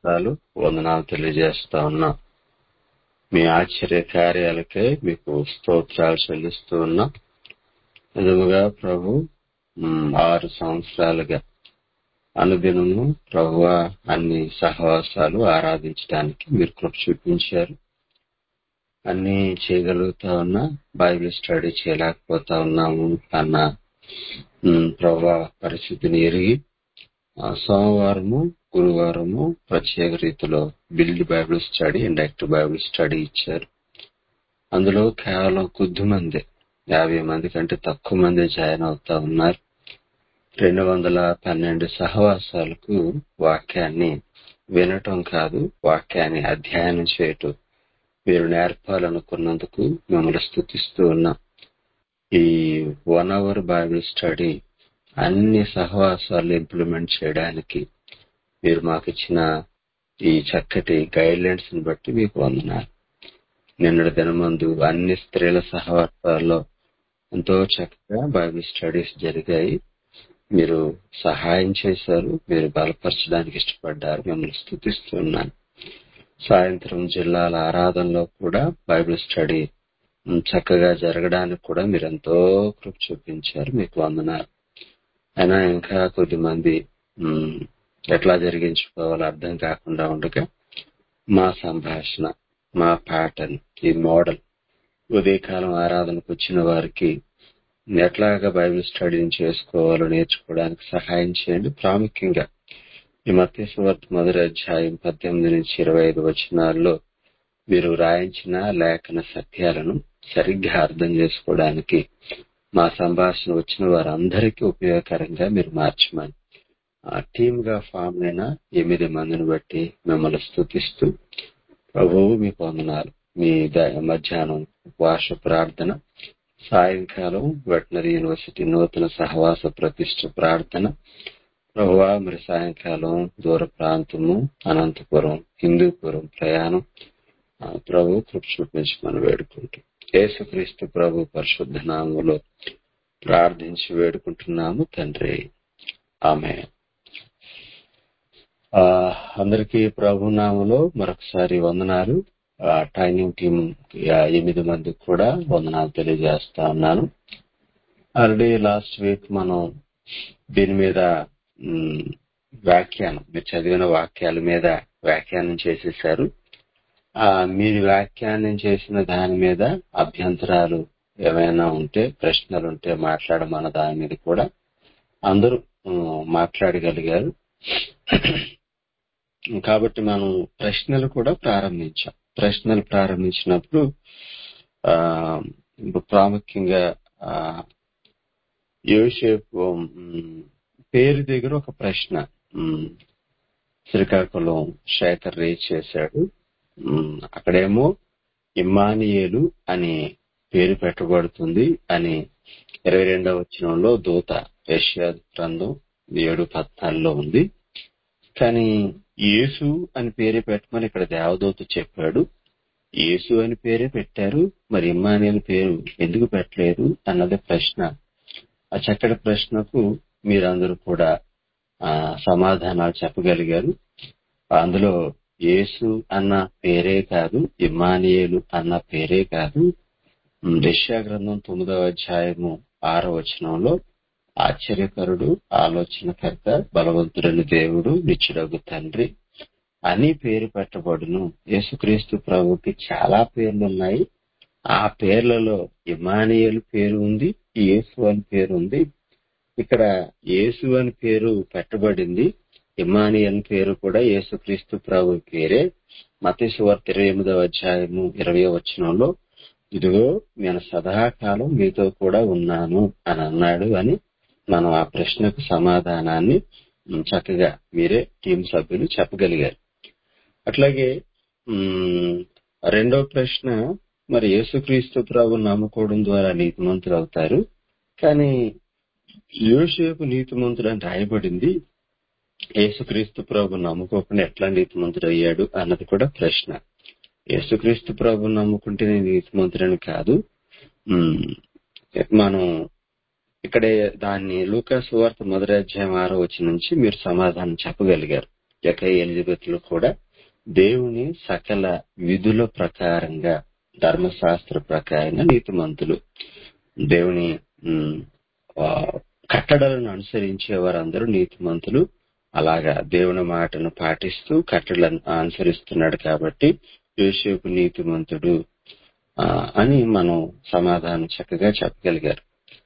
స్తోత్రాలు వందనాలు తెలియజేస్తా ఉన్నాం మీ ఆశ్చర్య కార్యాలకే మీకు స్తోత్రాలు చెల్లిస్తూ ఉన్నాం నిజముగా ప్రభు మ్, ఆరు సంవత్సరాలుగా అనుదినము ప్రభు అన్ని సహవాసాలు ఆరాధించడానికి మీరు కృప చూపించారు అన్ని చేయగలుగుతా ఉన్నా బైబిల్ స్టడీ చేయలేకపోతా ఉన్నాము అన్న మ్, ప్రభు పరిస్థితిని ఎరిగి ఆ, సోమవారము గురువారము ప్రత్యేక రీతిలో build Bible study and active Bible study ఇచ్చారు అందులో కేవలం కొద్ది మంది యాభై మంది కంటే తక్కువ మంది జాయిన్ అవుతా ఉన్నారు రెండు వందల పన్నెండు సహవాసాలకు వాక్యాన్ని వినటం కాదు వాక్యాన్ని అధ్యయనం చేయటం మీరు నేర్పాలనుకున్నందుకు మిమ్మల్ని స్థుతిస్తూ ఉన్నాం ఈ వన్ అవర్ బైబిల్ స్టడీ అన్ని సహవాసాలు ఇంప్లిమెంట్ చేయడానికి మీరు మాకు ఇచ్చిన ఈ చక్కటి గైడ్లైన్స్ ని బట్టి మీకు వందనాలు నిన్నటి దినమందు అన్ని స్త్రీల సహవాసాల్లో ఎంతో చక్కగా బైబిల్ స్టడీస్ జరిగాయి మీరు సహాయం చేశారు మీరు బలపరచడానికి ఇష్టపడ్డారు మిమ్మల్ని స్థుతిస్తున్నాను సాయంత్రం జిల్లాల ఆరాధనలో కూడా బైబిల్ స్టడీ ఉమ్, చక్కగా జరగడానికి కూడా మీరు ఎంతో కృప చూపించారు మీకు వందనాలు అయినా ఇంకా కొద్ది మంది ఉమ్, ఎట్లా జరిగించుకోవాలో అర్థం కాకుండా ఉండగా మా సంభాషణ మా ప్యాటర్న్ ఈ మోడల్ ఉదయకాలం ఆరాధనకు వచ్చిన వారికి ఎట్లాగా బైబిల్ స్టడీని చేసుకోవాలో నేర్చుకోవడానికి సహాయం చేయండి ప్రాముఖ్యంగా ఈ మత్స్యవార్త మొదటి అధ్యాయం పద్దెనిమిది నుంచి ఇరవై ఐదు వచనాల్లో మీరు రాయించిన లేఖన సత్యాలను సరిగ్గా అర్థం చేసుకోవడానికి మా సంభాషణ వచ్చిన వారందరికీ ఉపయోగకరంగా మీరు మార్చమని ఆ టీమ్ గా ఫామ్ అయిన ఎనిమిది మందిని బట్టి మిమ్మల్ని స్థుతిస్తూ ప్రభువు మీ పొందనాలు మీ ద- మధ్యాహ్నం ఉపవాస ప్రార్థన సాయంకాలం వెటనరీ యూనివర్సిటీ నూతన సహవాస ప్రతిష్ట ప్రార్థన ప్రభువా మరి సాయంకాలం దూర ప్రాంతము అనంతపురం హిందూపురం ప్రయాణం ఆ, ప్రభు కృప చూపించమని వేడుకుంటూ యేసుక్రీస్తు ప్రభు పరిశుద్ధ నామములో ప్రార్థించి వేడుకుంటున్నాము తండ్రి ఆమె అందరికీ ప్రభు నామములో మరొకసారి వందనాలు ఆ, ట్రైనింగ్ టీం ఆ, ఎనిమిది మందికి కూడా వందనాలు తెలియజేస్తా ఉన్నాను ఆల్రెడీ లాస్ట్ వీక్ మనం దీని మీద మ్, వ్యాఖ్యానం మీరు చదివిన వాక్యాల మీద వ్యాఖ్యానం చేసేసారు ఆ మీరు వ్యాఖ్యానం చేసిన దాని మీద అభ్యంతరాలు ఏమైనా ఉంటే ప్రశ్నలు ఉంటే మాట్లాడమన్న దాని మీద కూడా అందరూ మ్, మాట్లాడగలిగారు కాబట్టి మనం ప్రశ్నలు కూడా ప్రారంభించాం ప్రశ్నలు ప్రారంభించినప్పుడు ఆ ప్రాముఖ్యంగా ఆ, యోసేపు మ్, పేరు దగ్గర ఒక ప్రశ్న మ్, శ్రీకాకుళం శేఖర్ రేజ్ చేశాడు మ్, అక్కడేమో ఇమ్మానియేలు అని పేరు పెట్టబడుతుంది అని ఇరవై రెండవ వచనంలో దూత యెషయా గ్రంథం ఏడు పద్నాలుగులో ఉంది కానీ యేసు అని పేరే పెట్టమని ఇక్కడ దేవదూత చెప్పాడు యేసు అని పేరే పెట్టారు మరి ఇమ్మానియల్ పేరు ఎందుకు పెట్టలేదు అన్నది ప్రశ్న ఆ చక్కటి ప్రశ్నకు మీరందరూ కూడా ఆ సమాధానాలు చెప్పగలిగారు అందులో యేసు అన్న పేరే కాదు ఇమ్మానియేలు అన్న పేరే కాదు దృశ్య గ్రంథం తొమ్మిదవ అధ్యాయము ఆరో వచనంలో ఆశ్చర్యకరుడు ఆలోచనకర్త బలవంతుడని దేవుడు నిత్యుడగు తండ్రి అని పేరు పెట్టబడును యేసుక్రీస్తు ప్రభుకి చాలా పేర్లు ఉన్నాయి ఆ పేర్లలో ఇమానియల్ పేరు ఉంది యేసు అని పేరు ఉంది ఇక్కడ యేసు అని పేరు పెట్టబడింది ఇమానియల్ పేరు కూడా యేసుక్రీస్తు ప్రభు పేరే మతేశ్వార్త ఇరవై ఎనిమిదవ అధ్యాయము ఇరవై వచనంలో ఇదిగో నేను సదాకాలం మీతో కూడా ఉన్నాను అని అన్నాడు అని మనం ఆ ప్రశ్నకు సమాధానాన్ని ఉమ్, చక్కగా మీరే టీం సభ్యులు చెప్పగలిగారు అట్లాగే ఉమ్, రెండో ప్రశ్న మరి యేసుక్రీస్తు ప్రభు నమ్ముకోవడం ద్వారా నీతిమంతులు అవుతారు కానీ యోసేపు నీతిమంతుడు అని రాయబడింది యేసుక్రీస్తు ప్రభు నమ్ముకోకుండా ఎట్లా నీతిమంతుడు అయ్యాడు అన్నది కూడా ప్రశ్న యేసుక్రీస్తు ప్రభు నమ్ముకుంటే నేను నీతిమంతుడని కాదు ఉమ్, మనం ఇక్కడే దాన్ని లూకాసు వార్త మొదటి అధ్యాయం ఆరో వచ్చి నుంచి మీరు సమాధానం చెప్పగలిగారు యొక్క ఎలిజబెత్లు కూడా దేవుని సకల విధుల ప్రకారంగా ధర్మశాస్త్ర ప్రకారంగా నీతిమంతులు దేవుని ఉమ్, ఆ, కట్టడలను అనుసరించే వారందరూ నీతిమంతులు అలాగా దేవుని మాటను పాటిస్తూ కట్టడలను అనుసరిస్తున్నాడు కాబట్టి యోసేపు నీతిమంతుడు ఆ, అని మనం సమాధానం చక్కగా చెప్పగలిగారు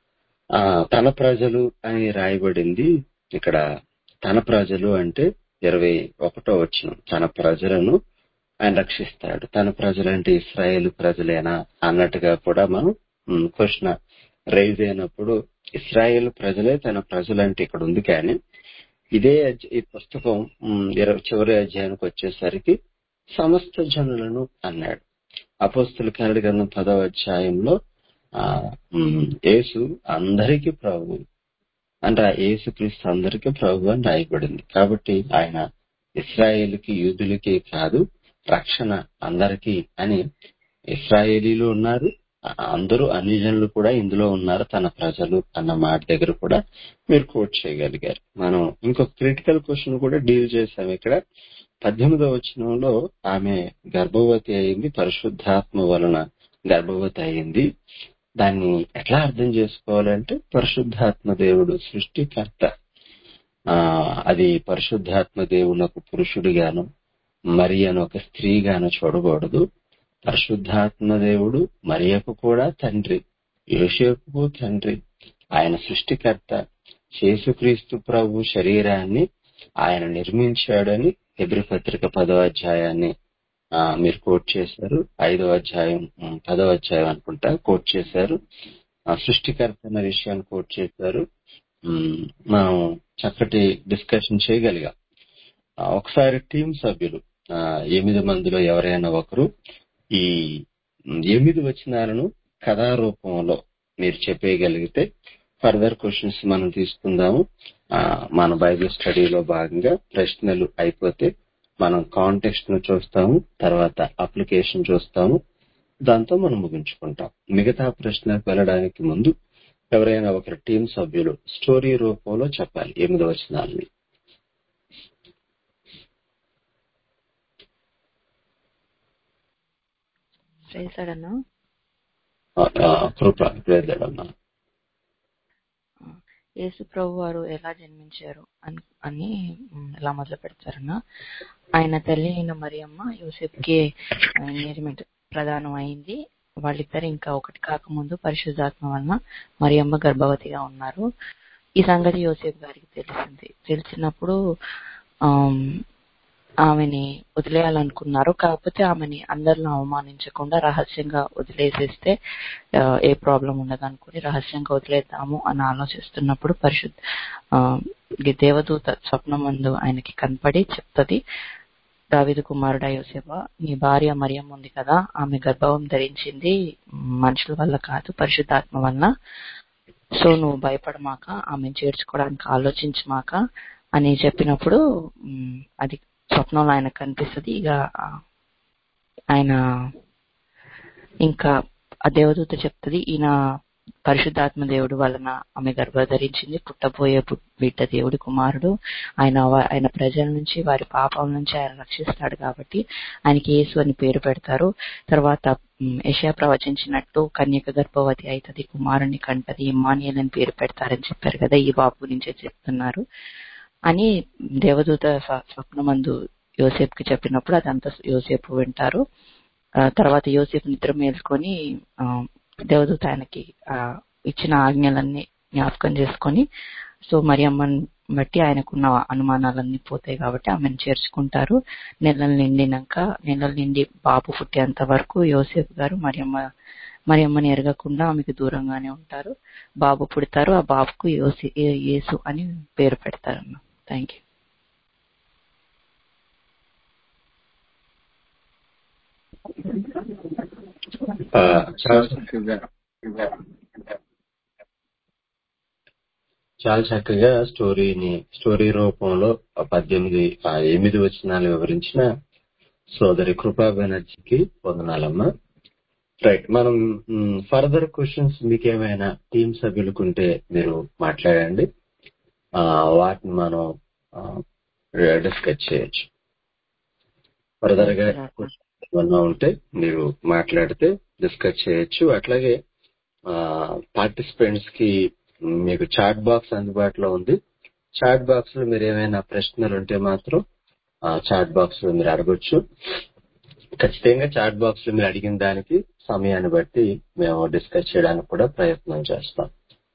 ఆ తన ప్రజలు అని రాయబడింది ఇక్కడ తన ప్రజలు అంటే ఇరవై ఒకటో వచ్చిన తన ప్రజలను ఆయన రక్షిస్తాడు తన ప్రజలు అంటే ఇస్రాయేల్ ప్రజలేనా అన్నట్టుగా కూడా మనం క్వశ్చన్ రైజ్ అయినప్పుడు ఇస్రాయేల్ ప్రజలే తన ప్రజలు అంటే ఇక్కడ ఉంది కానీ ఇదే అధ్య- ఈ పుస్తకం ఉమ్, ఇరవై చివరి అధ్యాయానికి వచ్చేసరికి సమస్త జనులను అన్నాడు అపోస్తుల కరడి గ్రంథం పదవ అధ్యాయంలో ఆ ఉమ్, యేసు అందరికీ ప్రభు అంటే ఆ యేసుక్రీస్తు అందరికీ ప్రభు అని రాయబడింది కాబట్టి ఆయన ఇస్రాయేల్కి యూదులకి కాదు రక్షణ అందరికీ అని ఇస్రాయేలీలు ఉన్నారు ఆ- అందరూ అన్ని జనులు కూడా ఇందులో ఉన్నారు తన ప్రజలు అన్న మాట దగ్గర కూడా మీరు కోట్ చేయగలిగారు మనం ఇంకొక క్రిటికల్ క్వశ్చన్ కూడా డీల్ చేశాం ఇక్కడ పద్దెనిమిదవ వచనంలో ఆమె గర్భవతి అయింది పరిశుద్ధాత్మ వలన గర్భవతి అయింది దాన్ని ఎట్లా అర్థం చేసుకోవాలంటే పరిశుద్ధాత్మ దేవుడు సృష్టికర్త ఆ అది పరిశుద్ధాత్మ దేవునకు పురుషుడిగాను మరి అని ఒక స్త్రీగాను చూడకూడదు పరిశుద్ధాత్మ దేవుడు మరియకు కూడా తండ్రి యోసేపుకు తండ్రి ఆయన సృష్టికర్త యేసుక్రీస్తు ప్రభు శరీరాన్ని ఆయన నిర్మించాడని హెబ్రి పత్రిక పదవ అధ్యాయాన్ని ఆ, మీరు కోట్ చేశారు ఐదవ అధ్యాయం ఉమ్, పదవ అధ్యాయం అనుకుంటా కోట్ చేశారు ఆ, సృష్టికర్త అన్న విషయాన్ని కోట్ చేశారు ఉమ్, మనం చక్కటి డిస్కషన్ చేయగలిగాం ఆ, ఒకసారి టీం సభ్యులు ఆ, ఎనిమిది మందిలో ఎవరైనా ఒకరు ఈ ఉమ్, ఎనిమిది వచనాలను కథారూపంలో మీరు చెప్పేయగలిగితే ఫర్దర్ క్వశ్చన్స్ మనం తీసుకుందాము ఆ, మన బైబిల్ స్టడీలో భాగంగా ప్రశ్నలు అయిపోతే మనం కాంటెక్స్ట్ ను చూస్తాము తర్వాత అప్లికేషన్ చూస్తాము దాంతో మనం ముగించుకుంటాం మిగతా ప్రశ్నకు వెళ్ళడానికి ముందు ఎవరైనా ఒకరి టీం సభ్యులు స్టోరీ రూపంలో చెప్పాలి ఎనిమిది వచనాలని చేశాడన్నా ఆ, ఆ, కృప వేదడమ్మా యేసు ప్రభు వారు ఎలా జన్మించారు అని అని మ్, ఎలా మొదలు పెడతారన్న ఆయన తల్లి అయిన మరియమ్మ యూసెఫ్కి ఎంగేజ్మెంట్ ప్రధానం అయింది వాళ్ళిద్దరు ఇంకా ఒకటి కాకముందు పరిశుద్ధాత్మ వలన మరియమ్మ గర్భవతిగా ఉన్నారు ఈ సంగతి యోసేఫ్ గారికి తెలిసింది తెలిసినప్పుడు ఆమ్, ఆమెని వదిలేయాలనుకున్నారు కాకపోతే ఆమెని అందరిలో అవమానించకుండా రహస్యంగా వదిలేసేస్తే ఆ, ఏ ప్రాబ్లం ఉండదు అనుకుని రహస్యంగా వదిలేద్దాము అని ఆలోచిస్తున్నప్పుడు పరిశుద్ధ ఆ, ఈ దేవదూత స్వప్నమందు ఆయనకి కనపడి చెప్తది దావిదు కుమారుడ యోసేప నీ భార్య మరియం ఉంది కదా ఆమె గర్భవం ధరించింది మనుషుల వల్ల కాదు పరిశుద్ధాత్మ వలన సో నువ్వు భయపడమాక ఆమెను చేర్చుకోవడానికి ఆలోచించమాక అని చెప్పినప్పుడు మ్, అది స్వప్నంలో ఆయన కనిపిస్తుంది ఇక ఆ, ఆయన ఇంకా ఆ దేవదూత చెప్తుంది ఈయన పరిశుద్ధాత్మ దేవుడు వలన ఆమె గర్భధరించింది పుట్టబోయే పు- బిడ్డ దేవుడి కుమారుడు ఆయన వా- ఆయన ప్రజల నుంచి వారి పాపం నుంచి ఆయన రక్షిస్తాడు కాబట్టి ఆయనకి యేసు అని పేరు పెడతారు తర్వాత మ్, యెషయా ప్రవచించినట్టు కన్యక గర్భవతి అవుతుంది కుమారుని కంటది ఇమ్మానియల్ అని పేరు పెడతారని చెప్పారు కదా ఈ బాబు గురించే చెప్తున్నారు అని దేవదూత స్వ- స్వప్నమందు యోసేపుకి చెప్పినప్పుడు అదంతా యోసేపు వింటారు ఆ, తర్వాత యోసేపు నిద్ర మేల్కొని ఆ, దేవదూత ఆయనకి ఆ, ఇచ్చిన ఆజ్ఞలన్నీ జ్ఞాపకం చేసుకొని సో మరి అమ్మని బట్టి ఆయనకున్న అనుమానాలన్నీ పోతాయి కాబట్టి ఆమెను చేర్చుకుంటారు నెలలు నిండినాక నెలలు నిండి బాబు పుట్టేంత వరకు యోసేపు గారు మరియమ్మ మరియమ్మని ఎరగకుండా ఆమెకు దూరంగానే ఉంటారు బాబు పుడతారు ఆ బాబుకు యోసి ఏ- యేసు అని పేరు పెడతారు అన్న థ్యాంక్ యూ ఆ, చాలా చక్కగా చాలా చక్కగా స్టోరీని స్టోరీ రూపంలో ఆ పద్దెనిమిది ఆ ఎనిమిది వచనాలు వివరించిన సోదరి కృపా బెనర్జీకి వందనాలమ్మా రైట్ మనం ఫర్దర్ క్వశ్చన్స్ మీకేమైనా టీం సభ్యులకు ఉంటే మీరు మాట్లాడండి ఆ, వాటిని మనం డిస్కస్ చేయొచ్చు ఫర్దర్ గా ఏమన్నా ఉంటే మీరు మాట్లాడితే డిస్కస్ చేయొచ్చు అట్లాగే పార్టిసిపెంట్స్ కి మీకు చాట్ బాక్స్ అందుబాటులో ఉంది చాట్ బాక్స్ లో మీరు ఏమైనా ప్రశ్నలు ఉంటే మాత్రం చాట్ బాక్స్ లో మీరు అడగొచ్చు ఖచ్చితంగా చాట్ బాక్స్ లో మీరు అడిగిన దానికి సమయాన్ని బట్టి మేము డిస్కస్ చేయడానికి కూడా ప్రయత్నం చేస్తాం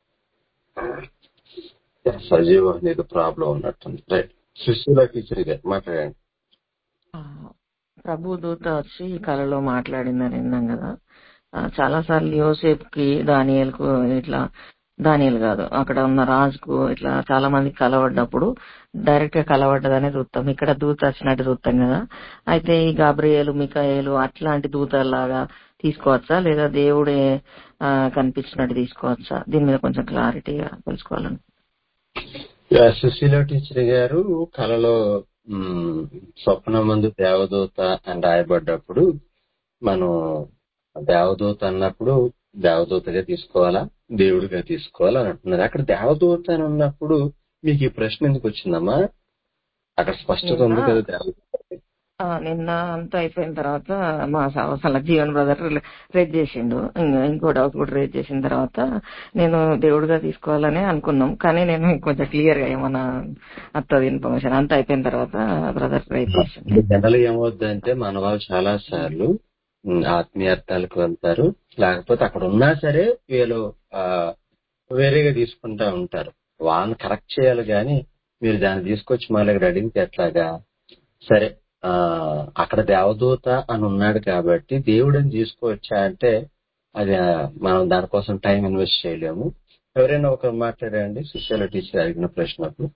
సజీవ నీకు ప్రాబ్లం ఉన్నట్టుంది రైట్ సుశీల టీచర్ గారు మాట్లాడండి ఆ, ప్రభు దూత వచ్చి కలలో మాట్లాడిందని విన్నాం కదా ఆ, చాలా సార్లు యోసేపు కి దానియల్కు ఇట్లా దానియల్ కాదు అక్కడ ఉన్న రాజుకు ఇట్లా చాలా మంది కలవడ్డప్పుడు డైరెక్ట్ గా కలవడ్డదనే చూస్తాం ఇక్కడ దూత వచ్చినట్టు చూస్తాం కదా అయితే ఈ గాబ్రియేలు మికాయేలు అట్లాంటి దూతలాగా తీసుకోవచ్చా లేదా దేవుడే ఆ, కనిపించినట్టు తీసుకోవచ్చా దీని మీద కొంచెం క్లారిటీగా తెలుసుకోవాలని యా, సుశీల టీచర్ గారు కళలో మ్, స్వప్న మందు దేవదూత అని రాయబడ్డప్పుడు మనం దేవదూత అన్నప్పుడు దేవదూతగా తీసుకోవాలా దేవుడిగా తీసుకోవాలా అని అంటున్నారు అక్కడ దేవదూత అని ఉన్నప్పుడు మీకు ఈ ప్రశ్న ఎందుకు వచ్చిందమ్మా అక్కడ స్పష్టత ఉంది నిన్న కదా దేవదూత ఆ, నిన్న అంతా అయిపోయిన తర్వాత మా అసలు జీవన్ బ్రదర్ రేట్ చేసిండు ఇంక ఇంకో డౌట్ కూడా రేట్ చేసిన తర్వాత నేను దేవుడిగా తీసుకోవాలని అనుకున్నాం కానీ నేను కొంచెం క్లియర్ గా ఏమన్నా వస్తుంది ఇన్ఫర్మేషన్ అంతా అయిపోయిన తర్వాత బ్రదర్ రేట్ చేసిండు జనరల్ ఏమవుద్దంటే మన వాళ్ళు చాలా సార్లు మ్, ఆత్మీయార్థాలకు వెళ్తారు లేకపోతే అక్కడ ఉన్నా సరే వీళ్ళు ఆ, వేరేగా తీసుకుంటా ఉంటారు వాళ్ళని కరెక్ట్ చేయాలి కానీ మీరు దాన్ని తీసుకొచ్చి మళ్ళీ ఇక్కడ అడిగితే ఎట్లాగా సరే ఆ అక్కడ దేవదూత అని ఉన్నాడు కాబట్టి దేవుడని తీసుకోవచ్చా అంటే అది ఆ, మనం దానికోసం టైం ఇన్వెస్ట్ చేయలేము ఎవరైనా ఒకరు మాట్లాడండి సుశాల టీచర్ అడిగిన ప్రశ్నకు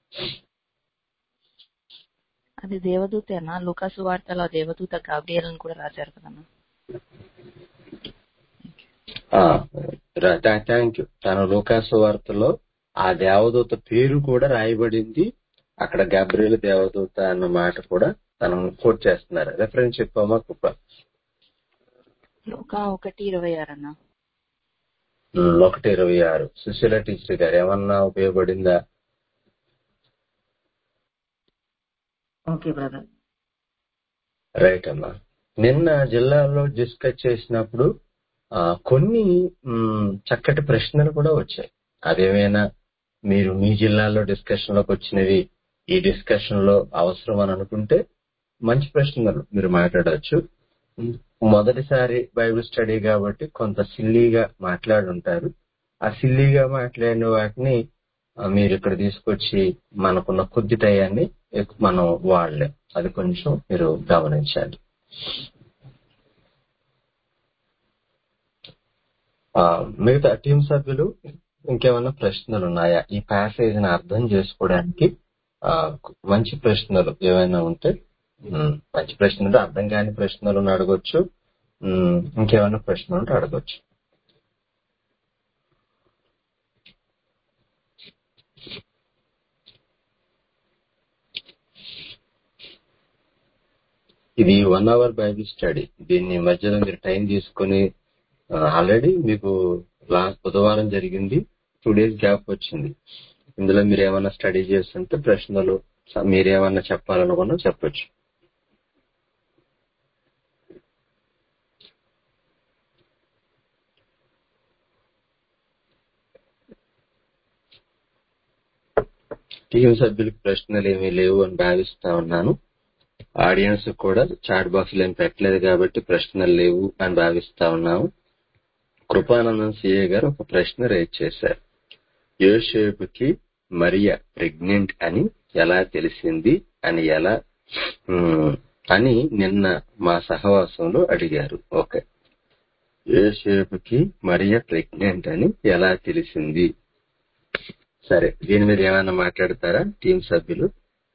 అది దేవదూతేనా లూకాసు వార్తలో దేవదూత గాబ్రియల్ అని కూడా రాశారు కదన్నా థ్యాంక్ యూ తన లోకాసు వార్తలో ఆ దేవదూత పేరు కూడా రాయబడింది అక్కడ గబ్రియల్ దేవదూత అన్న మాట కూడా తను కోట్ చేస్తున్నారు రెఫరెన్స్ చెప్పమ్మా కృప లూకా ఒకటి ఇరవై ఆరు అన్న ఉమ్, ఒకటి ఇరవై ఆరు సుశీల టీచర్ గారు ఏమన్నా ఉపయోగపడిందా ఓకే బ్రదర్ రైట్ అమ్మా నిన్న జిల్లాలో డిస్కస్ చేసినప్పుడు ఆ, కొన్ని మ్, చక్కటి ప్రశ్నలు కూడా వచ్చాయి అదేమైనా మీరు మీ జిల్లాలో డిస్కషన్ లోకి వచ్చినవి ఈ డిస్కషన్ లో అవసరం అని అనుకుంటే మంచి ప్రశ్నలు మీరు మాట్లాడవచ్చు మ్, మొదటిసారి బైబిల్ స్టడీ కాబట్టి కొంత సిల్లీగా మాట్లాడి ఉంటారు ఆ సిల్లీగా మాట్లాడిన వాటిని ఆ, మీరు ఇక్కడ తీసుకొచ్చి మనకున్న కొద్ది టయాన్ని ఎక్కు- మనం వాడలేం అది కొంచెం మీరు గమనించాలి ఆ, మిగతా టీం సభ్యులు ఇంకేమైనా ప్రశ్నలు ఉన్నాయా ఈ ప్యాసేజ్ ని అర్థం చేసుకోవడానికి ఆ, మంచి ప్రశ్నలు ఏమైనా ఉంటే ఉమ్, మంచి ప్రశ్నలు అర్థం కాని ప్రశ్నలు ఉన్న అడగొచ్చు ఉమ్, ఇంకేమైనా ప్రశ్నలు ఉంటే అడగొచ్చు ఇది వన్ అవర్ బైబిల్ స్టడీ దీన్ని మధ్యలో మీరు టైం తీసుకొని ఆల్రెడీ మీకు లాస్ట్ బుధవారం జరిగింది టూ డేస్ గ్యాప్ వచ్చింది ఇందులో మీరు ఏమైనా స్టడీ చేస్తుంటే ప్రశ్నలు స- మీరేమన్నా చెప్పాలనుకున్నా చెప్పొచ్చు టీం సభ్యులకు ప్రశ్నలు ఏమీ లేవు అని భావిస్తా ఉన్నాను ఆడియన్స్ కూడా చాట్ బాక్స్ ఏం పెట్టలేదు కాబట్టి ప్రశ్నలు లేవు అని భావిస్తా ఉన్నాము కృపానందం సిఏ గారు ఒక ప్రశ్న రేజ్ చేశారు యోసేపుకి మరియ ప్రెగ్నెంట్ అని ఎలా తెలిసింది అని ఎలా ఉమ్, అని నిన్న మా సహవాసంలో అడిగారు ఓకే యోసేపుకి మరియ ప్రెగ్నెంట్ అని ఎలా తెలిసింది సరే దీని మీద ఏమైనా మాట్లాడతారా టీం సభ్యులు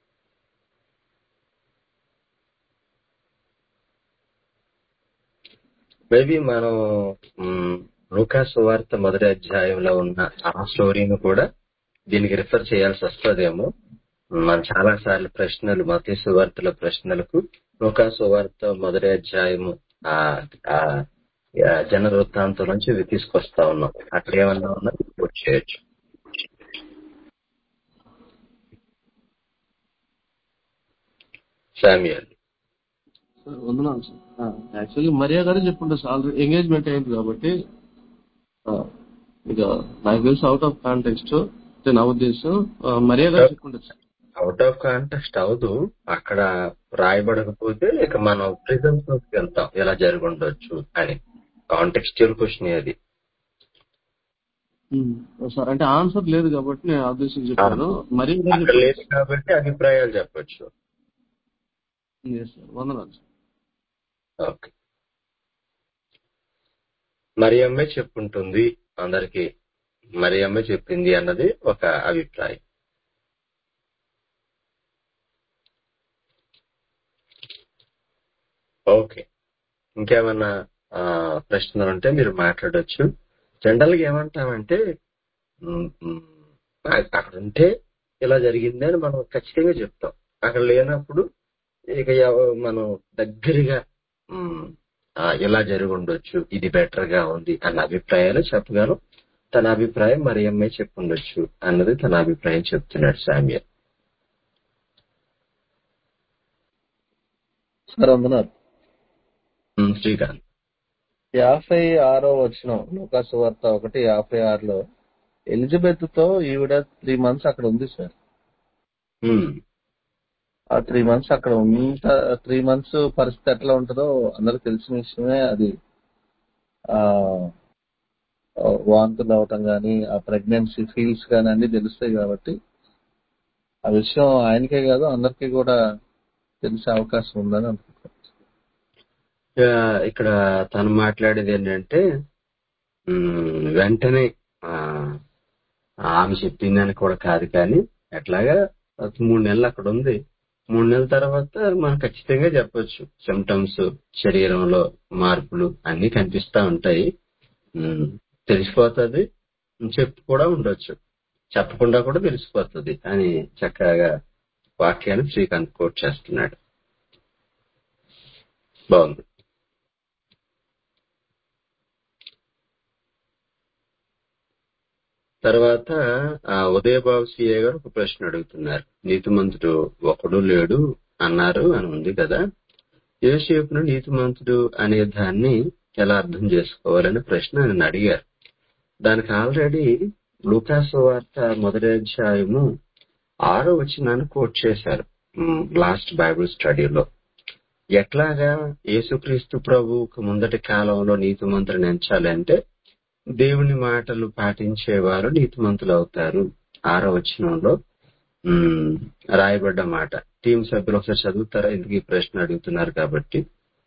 మేబీ మనం లూకాసు వార్త మొదటి అధ్యాయంలో ఉన్న ఆ స్టోరీని కూడా దీనికి రిఫర్ చేయాల్సి వస్తుందేమో మనం చాలా సార్లు ప్రశ్నలు మతీసు వార్తల ప్రశ్నలకు లూకాసు వార్త మొదటి అధ్యాయము ఆ ఆ ఆ జన వృత్తాంతం నుంచి ఇవి తీసుకొస్తా ఉన్నాం అక్కడ ఏమన్నా ఉన్నా రిపోర్ట్ చేయొచ్చు శామ్యుయల్ సార్ వందనాలు సార్ యాక్చువల్లీ మరియా గారే చెప్పుంటారు సార్ ఆల్రెడీ ఎంగేజ్మెంట్ అయింది కాబట్టి ఆ, ఇక నాకు తెలిసి అవుట్ ఆఫ్ కాంటెక్స్ట్ నా ఉద్దేశం ఆ, మరియా గారు చెప్పుంటారు సార్ అవుట్ ఆఫ్ కాంటెక్స్ట్ అవదు అక్కడ రాయబడకపోతే ఇక మనం ప్రిజమ్స్ లోకి వెళ్తాం ఎలా జరిగి ఉండొచ్చు అని కాంటెక్స్చువల్ క్వశ్చన్ అది ఉమ్, సార్ అంటే ఆన్సర్ లేదు కాబట్టి నేను ఆ ఉద్దేశం చెప్పాను మరియా గారు అక్కడ లేదు చెప్పుంటారు కాబట్టి అభిప్రాయాలు చెప్పొచ్చు Yes, sir. వందనాలు సార్ ఓకే మరి అమ్మే చెప్పుంటుంది అందరికి మరి అమ్మే చెప్పింది అన్నది ఒక అభిప్రాయం ఓకే ఇంకేమన్నా ఆ, ప్రశ్నలు ఉంటే మీరు మాట్లాడొచ్చు జనరల్ గా ఏమంటామంటే ఉమ్, ఉమ్, అ- అక్కడ ఉంటే ఇలా జరిగింది అని మనం ఖచ్చితంగా చెప్తాం అక్కడ లేనప్పుడు ఇక ఎవ- మనం దగ్గరగా ఉమ్, ఆ, ఇలా జరిగి ఉండొచ్చు ఇది బెటర్ గా ఉంది అన్న అభిప్రాయాలు చెప్పగలం తన అభిప్రాయం మరి అమ్మాయి చెప్పుండొచ్చు అన్నది తన అభిప్రాయం చెప్తున్నాడు సామ్య సార్ వందనాలు ఉమ్, శ్రీకాంత్ యాభై ఆరో వచ్చిన లూకాసు వార్త ఒకటి యాభై ఆరులో ఎలిజబెత్ తో ఈవిడ త్రీ మంత్స్ అక్కడ ఉంది సార్ ఉమ్, ఆ త్రీ మంత్స్ అక్కడ ఉంట త్రీ మంత్స్ పరిస్థితి ఎట్లా ఉంటుందో అందరికి తెలిసిన విషయమే అది ఆ వాంతులు అవటం గాని ఆ ప్రెగ్నెన్సీ ఫీల్స్ గాని అన్ని తెలుస్తాయి కాబట్టి ఆ విషయం ఆయనకే కాదు అందరికీ కూడా తెలిసే అవకాశం ఉందని అనుకుంటున్నాను ఇక ఇక్కడ తను మాట్లాడేది ఏంటంటే ఉమ్, వెంటనే ఆ, ఆమె చెప్పిందని కూడా కాదు కానీ ఎట్లాగా మూడు నెలలు అక్కడ ఉంది మూడు నెలల తర్వాత మనం ఖచ్చితంగా చెప్పొచ్చు సిమ్టమ్స్ శరీరంలో మార్పులు అన్ని కనిపిస్తా ఉంటాయి ఉమ్, తెలిసిపోతుంది చెప్పు కూడా ఉండొచ్చు చెప్పకుండా కూడా తెలిసిపోతుంది అని చక్కగా వాక్యాన్ని శ్రీకాంత్ కోట్ చేస్తున్నాడు బాగుంది తర్వాత ఆ ఉదయబాబు సిఏ గారు ఒక ప్రశ్న అడుగుతున్నారు నీతిమంతుడు ఒకడు లేడు అన్నారు అని ఉంది కదా యోసేపును నీతిమంతుడు అనే దాన్ని ఎలా అర్థం చేసుకోవాలని ప్రశ్న ఆయన అడిగారు దానికి ఆల్రెడీ లూకాసు వార్త మొదటి అధ్యాయము ఆరో వచ్చినాన్ని కోట్ చేశారు లాస్ట్ బైబిల్ స్టడీలో ఎట్లాగా యేసుక్రీస్తు ప్రభువుకు ముందటి కాలంలో నీతిమంతులను ఎంచాలి అంటే దేవుని మాటలు పాటించేవారు నీతిమంతులు అవుతారు ఆరో వచనంలో ఉమ్, రాయబడ్డ మాట టీం సభ్యులు ఒకసారి చదువుతారా ఎందుకు ఈ ప్రశ్న అడుగుతున్నారు కాబట్టి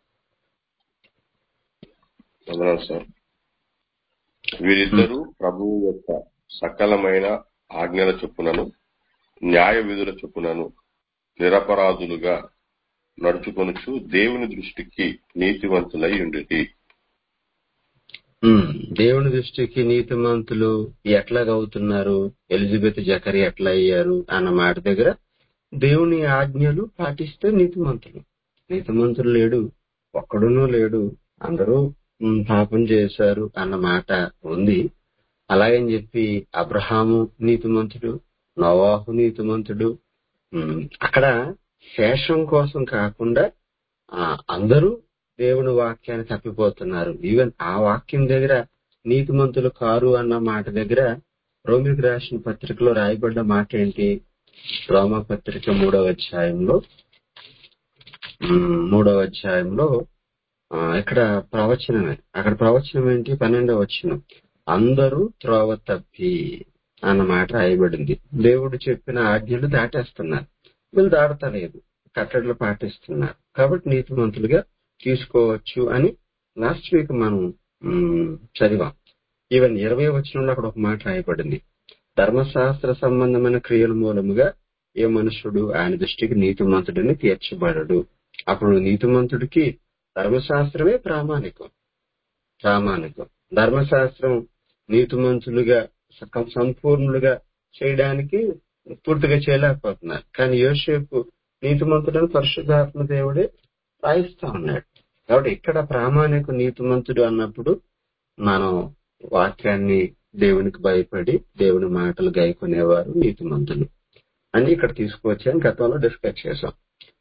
వందనాలు సార్ వీరిద్దరూ ప్రభువు యొక్క సకలమైన ఆజ్ఞల చొప్పునను న్యాయ విధుల చొప్పునను నిరపరాధులుగా నడుచుకొనుచు దేవుని దృష్టికి నీతివంతులై ఉండిరి ఉమ్, దేవుని దృష్టికి నీతిమంతులు ఎట్లాగవుతున్నారు ఎలిజబెత్ జకరి ఎట్లా అయ్యారు అన్న మాట దగ్గర దేవుని ఆజ్ఞలు పాటిస్తే నీతిమంతులు నీతిమంతులు లేడు ఒక్కడునూ లేడు అందరూ ఉమ్, పాపం చేశారు అన్న మాట ఉంది అలాగని చెప్పి అబ్రహాము నీతిమంతుడు నవాహు నీతిమంతుడు ఉమ్, అక్కడ శేషం కోసం కాకుండా ఆ, అందరూ దేవుని వాక్యాన్ని తప్పిపోతున్నారు ఈవెన్ ఆ వాక్యం దగ్గర నీతిమంతులు కారు అన్న మాట దగ్గర రోమికి రాసిన పత్రికలో రాయబడ్డ మాట ఏంటి రోమా పత్రిక మూడవ అధ్యాయంలో ఉమ్, మూడవ అధ్యాయంలో ఆ, ఇక్కడ ప్రవచనమే అక్కడ ప్రవచనం ఏంటి పన్నెండవ వచనం అందరూ త్రోవ తప్పి అన్న మాట రాయబడింది దేవుడు చెప్పిన ఆజ్ఞలు దాటేస్తున్నారు వీళ్ళు దాడతలేదు కట్టడలు పాటిస్తున్నారు కాబట్టి నీతిమంతులుగా తీసుకోవచ్చు అని లాస్ట్ వీక్ మనం ఉమ్, చదివాం ఈవెన్ ఇరవై వచనంలో అక్కడ ఒక మాట రాయబడింది ధర్మశాస్త్ర సంబంధమైన క్రియల మూలముగా ఏ మనుషుడు ఆయన దృష్టికి నీతిమంతుడిని తీర్చబడడు అప్పుడు నీతిమంతుడికి ధర్మశాస్త్రమే ప్రామాణికం ప్రామాణికం ధర్మశాస్త్రం నీతిమంతులుగా సకం- సంపూర్ణులుగా చేయడానికి పూర్తిగా చేయలేకపోతున్నారు కానీ యోసేపు నీతిమంతుడని పరిశుద్ధాత్మ దేవుడే రాయిస్తా ఉన్నాడు కాబట్టి ఇక్కడ ప్రామాణిక నీతిమంతుడు అన్నప్పుడు మనం వాక్యాన్ని దేవునికి భయపడి దేవుని మాటలు గాయకునేవారు నీతిమంతులు అని ఇక్కడ తీసుకువచ్చాను గతంలో డిస్కస్ చేశాం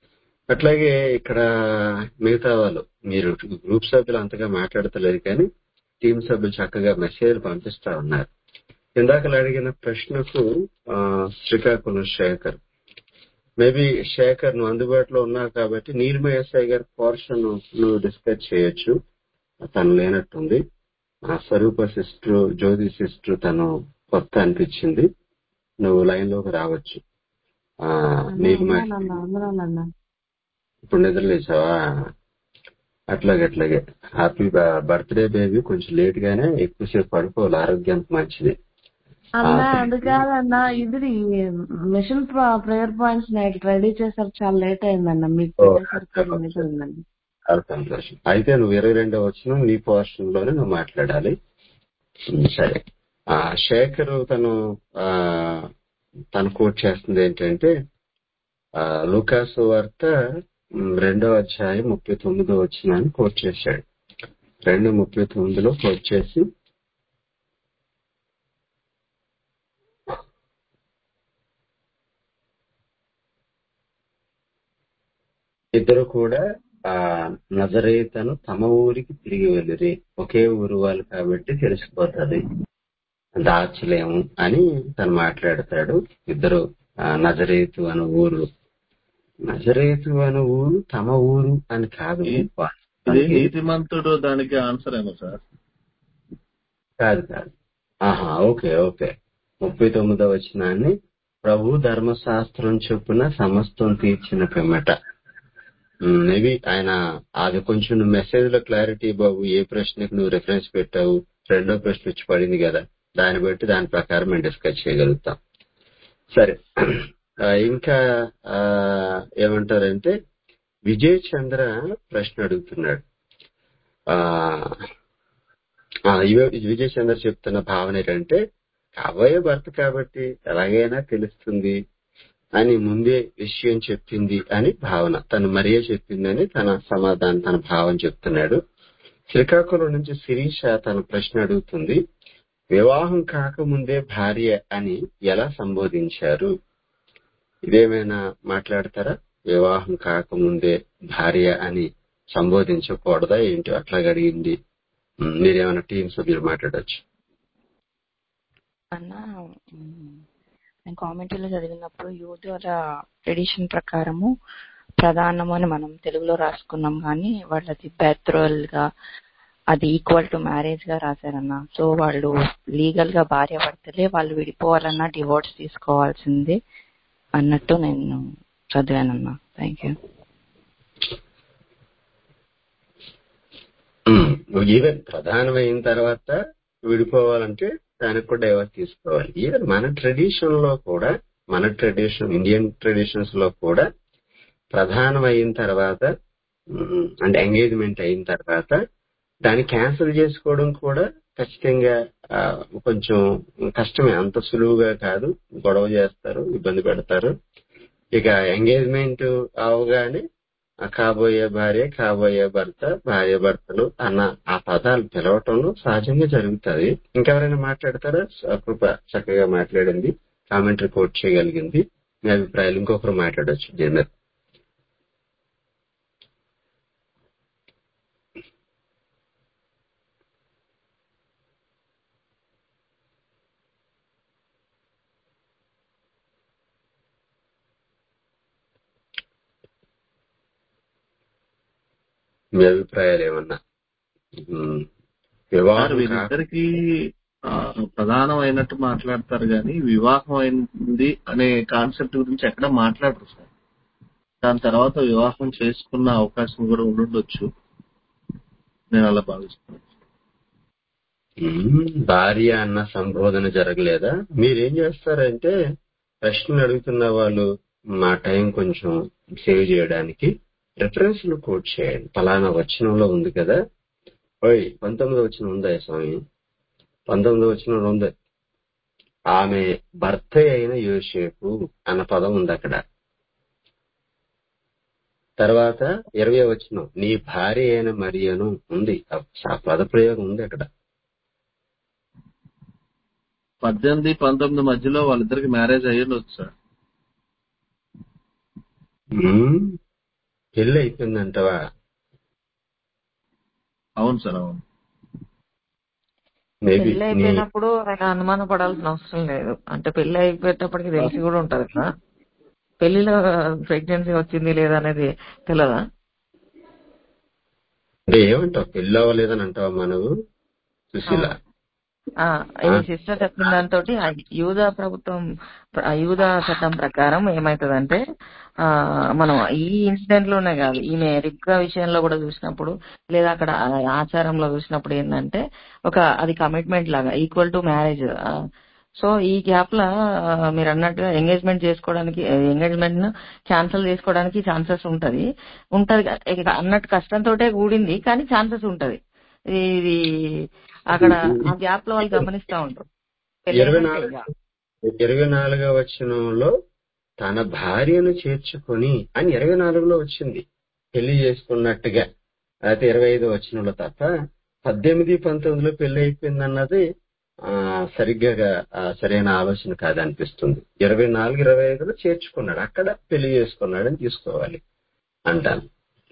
అట్లాగే ఇక్కడ మిగతా వాళ్ళు మీరు గ్రూప్ సభ్యులు అంతగా మాట్లాడతలేదు కానీ టీం సభ్యులు చక్కగా మెసేజ్ పంపిస్తా ఉన్నారు ఇందాకలు అడిగిన ప్రశ్నకు ఆ, శ్రీకాకుళం శేఖర్ మేబీ శేఖర్ నువ్వు అందుబాటులో ఉన్నావు కాబట్టి నీలిమ ఎస్ఐ గారి పోర్షన్ నువ్వు డిస్కస్ చేయొచ్చు తను లేనట్టుంది ఆ స్వరూప సిస్టర్ జ్యోతి సిస్టర్ తను కొత్త అనిపించింది నువ్వు లైన్ లోకి రావచ్చు ఆ నీలిమ ఉన్నానన్నా ఉన్నానన్నా ఇప్పుడు నిద్ర లేచావా అట్లాగే అట్లాగే హ్యాపీ బర్త్డే బేబీ కొంచెం లేట్ గానే ఎక్కువసేపు పడుకోవాలి ఆరోగ్యానికి మంచిది ఆ, అన్నా అది కాదన్నా ఇది mission prayer points night ready చేసారు చాలా లేట్ అయిందన్న మీకు ఓ, పెట్టేసరికి లేట్ అయిందండి చాలా సంతోషం అయితే నువ్వు ఇరవై రెండో వచ్చిన నీ పోర్షన్ లోనే నువ్వు మాట్లాడాలి ఉమ్, సరే ఆ శేఖర్ తను ఆ తను కోట్ చేస్తుంది ఏంటంటే ఆ లూకాసు వార్త ఉమ్, రెండో అధ్యాయం ముప్పై తొమ్మిదో వచ్చిన అని కోట్ చేశాడు రెండు ముప్పై తొమ్మిదిలో కోట్ చేసి ఇద్దరు కూడా ఆ నజరేతను తమ ఊరికి తిరిగి వెళ్ళిరి ఒకే ఊరు వాళ్ళు కాబట్టి తెలిసిపోతుంది దాచలేము అని తను మాట్లాడతాడు ఇద్దరు ఆ, నజరేతు అనే ఊరు నజరేతు అనే ఊరు తమ ఊరు అని కాదు ఇది వాస్తవానికి నీతిమంతుడు దానికి ఆన్సర్ ఏమో సార్ కాదు కాదు ఆహా ఓకే ఓకే ముప్పై తొమ్మిదో వచనాన్ని ప్రభు ధర్మశాస్త్రం చొప్పున సమస్తం తీర్చిన పిమ్మట మేబీ ఆయన అది కొంచెం నువ్వు మెసేజ్ లో క్లారిటీ బాబు ఏ ప్రశ్నకు నువ్వు రిఫరెన్స్ పెట్టావు రెండో ప్రశ్న వచ్చి పడింది కదా దాన్ని బట్టి దాని ప్రకారం మేము డిస్కస్ చేయగలుగుతాం సరే ఆ, ఇంకా ఆ, ఏమంటారంటే విజయ్ చంద్ర ప్రశ్న అడుగుతున్నాడు ఆ ఆ, ఇవ- విజయ్ చంద్ర చెప్తున్న భావన ఏంటంటే కాబోయే భర్త కాబట్టి ఎలాగైనా తెలుస్తుంది అని ముందే విషయం చెప్పింది అని భావన తను మరియే చెప్పిందని తన సమాధానం తన భావం చెప్తున్నాడు శ్రీకాకుళం నుంచి శిరీష తన ప్రశ్న అడుగుతుంది వివాహం కాకముందే భార్య అని ఎలా సంబోధించారు ఇదేమైనా మాట్లాడతారా వివాహం కాకముందే భార్య అని సంబోధించకూడదా ఏంటి అట్లాగ అడిగింది ఉమ్, మీరేమైనా టీం సభ్యులు మాట్లాడొచ్చు అన్న ఉమ్, నేను కామెంటరీలో చదివినప్పుడు యూదుల ట్రెడిషన్ ప్రకారము ప్రధానం అని మనం తెలుగులో రాసుకున్నాం కానీ వాళ్ళది బ్యాత్రల్ గా అది ఈక్వల్ టు మ్యారేజ్ గా రాశారన్న సో వాళ్ళు లీగల్ గా భార్య భర్తలే వాళ్ళు విడిపోవాలన్నా డివోర్స్ తీసుకోవాల్సిందే అన్నట్టు నేను చదివానన్నా థ్యాంక్ యూ ఈవెన్ ప్రధానమైన తర్వాత విడిపోవాలంటే దానికి కూడా డైవర్స్ తీసుకోవాలి ఈవెన్ మన ట్రెడిషన్ లో కూడా మన ట్రెడిషన్ ఇండియన్ ట్రెడిషన్స్ లో కూడా ప్రధానం అయిన తర్వాత ఉమ్, అంటే ఎంగేజ్మెంట్ అయిన తర్వాత దాన్ని క్యాన్సిల్ చేసుకోవడం కూడా ఖచ్చితంగా ఆ, కొంచెం కష్టమే అంత సులువుగా కాదు గొడవ చేస్తారు ఇబ్బంది పెడతారు ఇక ఎంగేజ్మెంట్ అవగానే ఆ కాబోయే భార్య కాబోయే భర్త భార్య భర్తలు అన్న ఆ పదాలు పిలవటంలో సహజంగా జరుగుతుంది ఇంకెవరైనా మాట్లాడతారా స- కృప చక్కగా మాట్లాడింది కామెంటరీ కోట్ చేయగలిగింది మీ అభిప్రాయాలు ఇంకొకరు మాట్లాడొచ్చు దీని మీద మీ అభిప్రాయాలు ఏమన్నా ఉమ్, సార్ వివాహం కా వీళ్ళిద్దరికి ఆ, ప్రధానమైనట్టు మాట్లాడతారు కానీ వివాహం అయింది అనే కాన్సెప్ట్ గురించి ఎక్కడ మాట్లాడరు సార్ దాని తర్వాత వివాహం చేసుకున్న అవకాశం కూడా ఉండుండొచ్చు నేను అలా భావిస్తున్నాను ఉమ్, భార్య అన్న సంబోధన జరగలేదా మీరేం చేస్తారంటే ప్రశ్నలు అడుగుతున్న వాళ్ళు మా టైం కొంచెం సేవ్ చేయడానికి రెఫరెన్స్లు కోట్ చేయండి ఫలానా వచనంలో ఉంది కదా ఓయ్ పంతొమ్మిది వచ్చిన ఉందా స్వామి పంతొమ్మిది వచ్చిన ఉంది ఆమె భర్త అయిన యోసేపు అన్న పదం ఉంది అక్కడ తర్వాత ఇరవై వచ్చిన నీ భార్య అయిన మరియను ఉంది ఆ పద ప్రయోగం ఉంది అక్కడ పద్దెనిమిది పంతొమ్మిది మధ్యలో వాళ్ళిద్దరికి మ్యారేజ్ అయ్యిండొచ్చు సార్ ఉమ్, పెళ్లి అయిపోయిందంటవా అవును సార్ అవును మేబీ పెళ్లి అయిపోయినప్పుడు ఆయన అనుమాన పడాల్సిన అవసరం లేదు అంటే పెళ్లి అయిపోయేటప్పటికి తెలిసి కూడా ఉంటది కదా పెళ్లిలో ప్రెగ్నెన్సీ వచ్చింది లేదా అనేది తెలియదా అంటే ఏమంటావు పెళ్లి అవ్వలేదని అంటావా నువ్వు సుశీల ఆ, ఈ సిస్టర్ చెప్పిన దాంతో యూదా ప్రభుత్వం ఆ యూదా చట్టం ప్రకారం ఏమైతుందంటే ఆ మనం ఈ ఇన్సిడెంట్ లోనే కాదు ఈమె రిబ్కా విషయంలో కూడా చూసినప్పుడు లేదా అక్కడ ఆ ఆచారంలో చూసినప్పుడు ఏంటంటే ఒక అది కమిట్మెంట్ లాగా ఈక్వల్ టు మ్యారేజ్ సో ఈ గ్యాప్ లో ఆ, మీరు అన్నట్టుగా ఎంగేజ్మెంట్ చేసుకోవడానికి ఎంగేజ్మెంట్ ను క్యాన్సిల్ చేసుకోవడానికి ఛాన్సెస్ ఉంటది ఉంటది కా- ఇక అన్నట్టు కష్టంతోటే కూడింది కానీ ఛాన్సెస్ ఉంటది ఇది అక్కడ ఆ గ్యాప్ లో వాళ్ళు గమనిస్తా ఉంటారు పెళ్లి ఇరవై అయినాక నాలుగు ఇక. ఇరవై నాలుగవ వచనంలో తన భార్యను చేర్చుకొని అని ఇరవై నాలుగులో వచ్చింది పెళ్లి చేసుకున్నట్టుగా అయితే ఇరవై ఐదు వచనంలో తప్ప పద్దెనిమిది పంతొమ్మిదిలో పెళ్లి అయిపోయింది అన్నది ఆ, సరిగ్గా ఆ, సరైన ఆలోచన కాదనిపిస్తుంది ఇరవై నాలుగు ఇరవై ఐదులో చేర్చుకున్నాడు అక్కడ పెళ్లి చేసుకున్నాడని తీసుకోవాలి అంటాను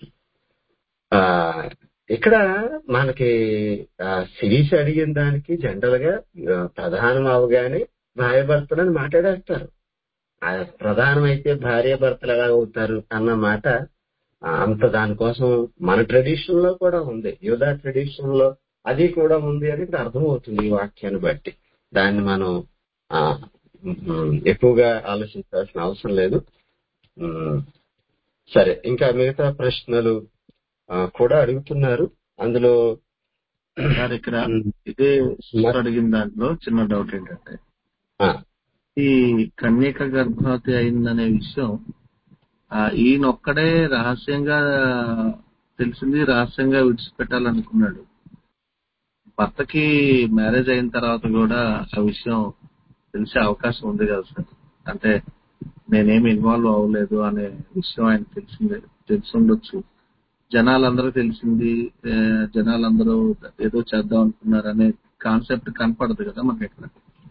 ఆ ఇక్కడ మనకి ఆ, శిరీష్ అడిగిన దానికి జనరల్ గా ఆ, ప్రధానం అవగానే భార్య భర్తలని మాట్లాడేస్తారు ఆ ప్రధానం అయితే భార్య భర్తలు ఎలా అవుతారు అన్న మాట ఆ, అంత దానికోసం మన ట్రెడిషన్ లో కూడా ఉంది యోధా ట్రెడిషన్ లో అది కూడా ఉంది అని ఇక్కడ అర్థమవుతుంది ఈ వాక్యాన్ని బట్టి దాన్ని మనం ఆ, ఉమ్, ఎక్కువగా ఆలోచించాల్సిన అవసరం లేదు ఉమ్, సరే ఇంకా మిగతా ప్రశ్నలు ఆ, కూడా అడుగుతున్నారు అందులో సార్ ఇక్కడ ఉమ్, ఇదే సిస్టర్ మరి- అడిగిన దాంట్లో చిన్న డౌట్ ఏంటంటే ఆ, ఈ కన్యక గర్భవతి అయిందనే విషయం ఆ, ఈయనొక్కడే రహస్యంగా తెలిసింది రహస్యంగా విడిచిపెట్టాలనుకున్నాడు భర్తకి మ్యారేజ్ అయిన తర్వాత కూడా ఆ విషయం తెలిసే అవకాశం ఉంది కదా సార్ అంటే నేనేమి ఇన్వాల్వ్ అవ్వలేదు అనే విషయం ఆయన తెలిసిందే తెలిసి ఉండొచ్చు జనాలందరూ తెలిసింది ఆ, జనాలందరూ ఏదో చేద్దాం అనుకున్నారు అనే కాన్సెప్ట్ కనపడదు కదా మనకి ఇక్కడ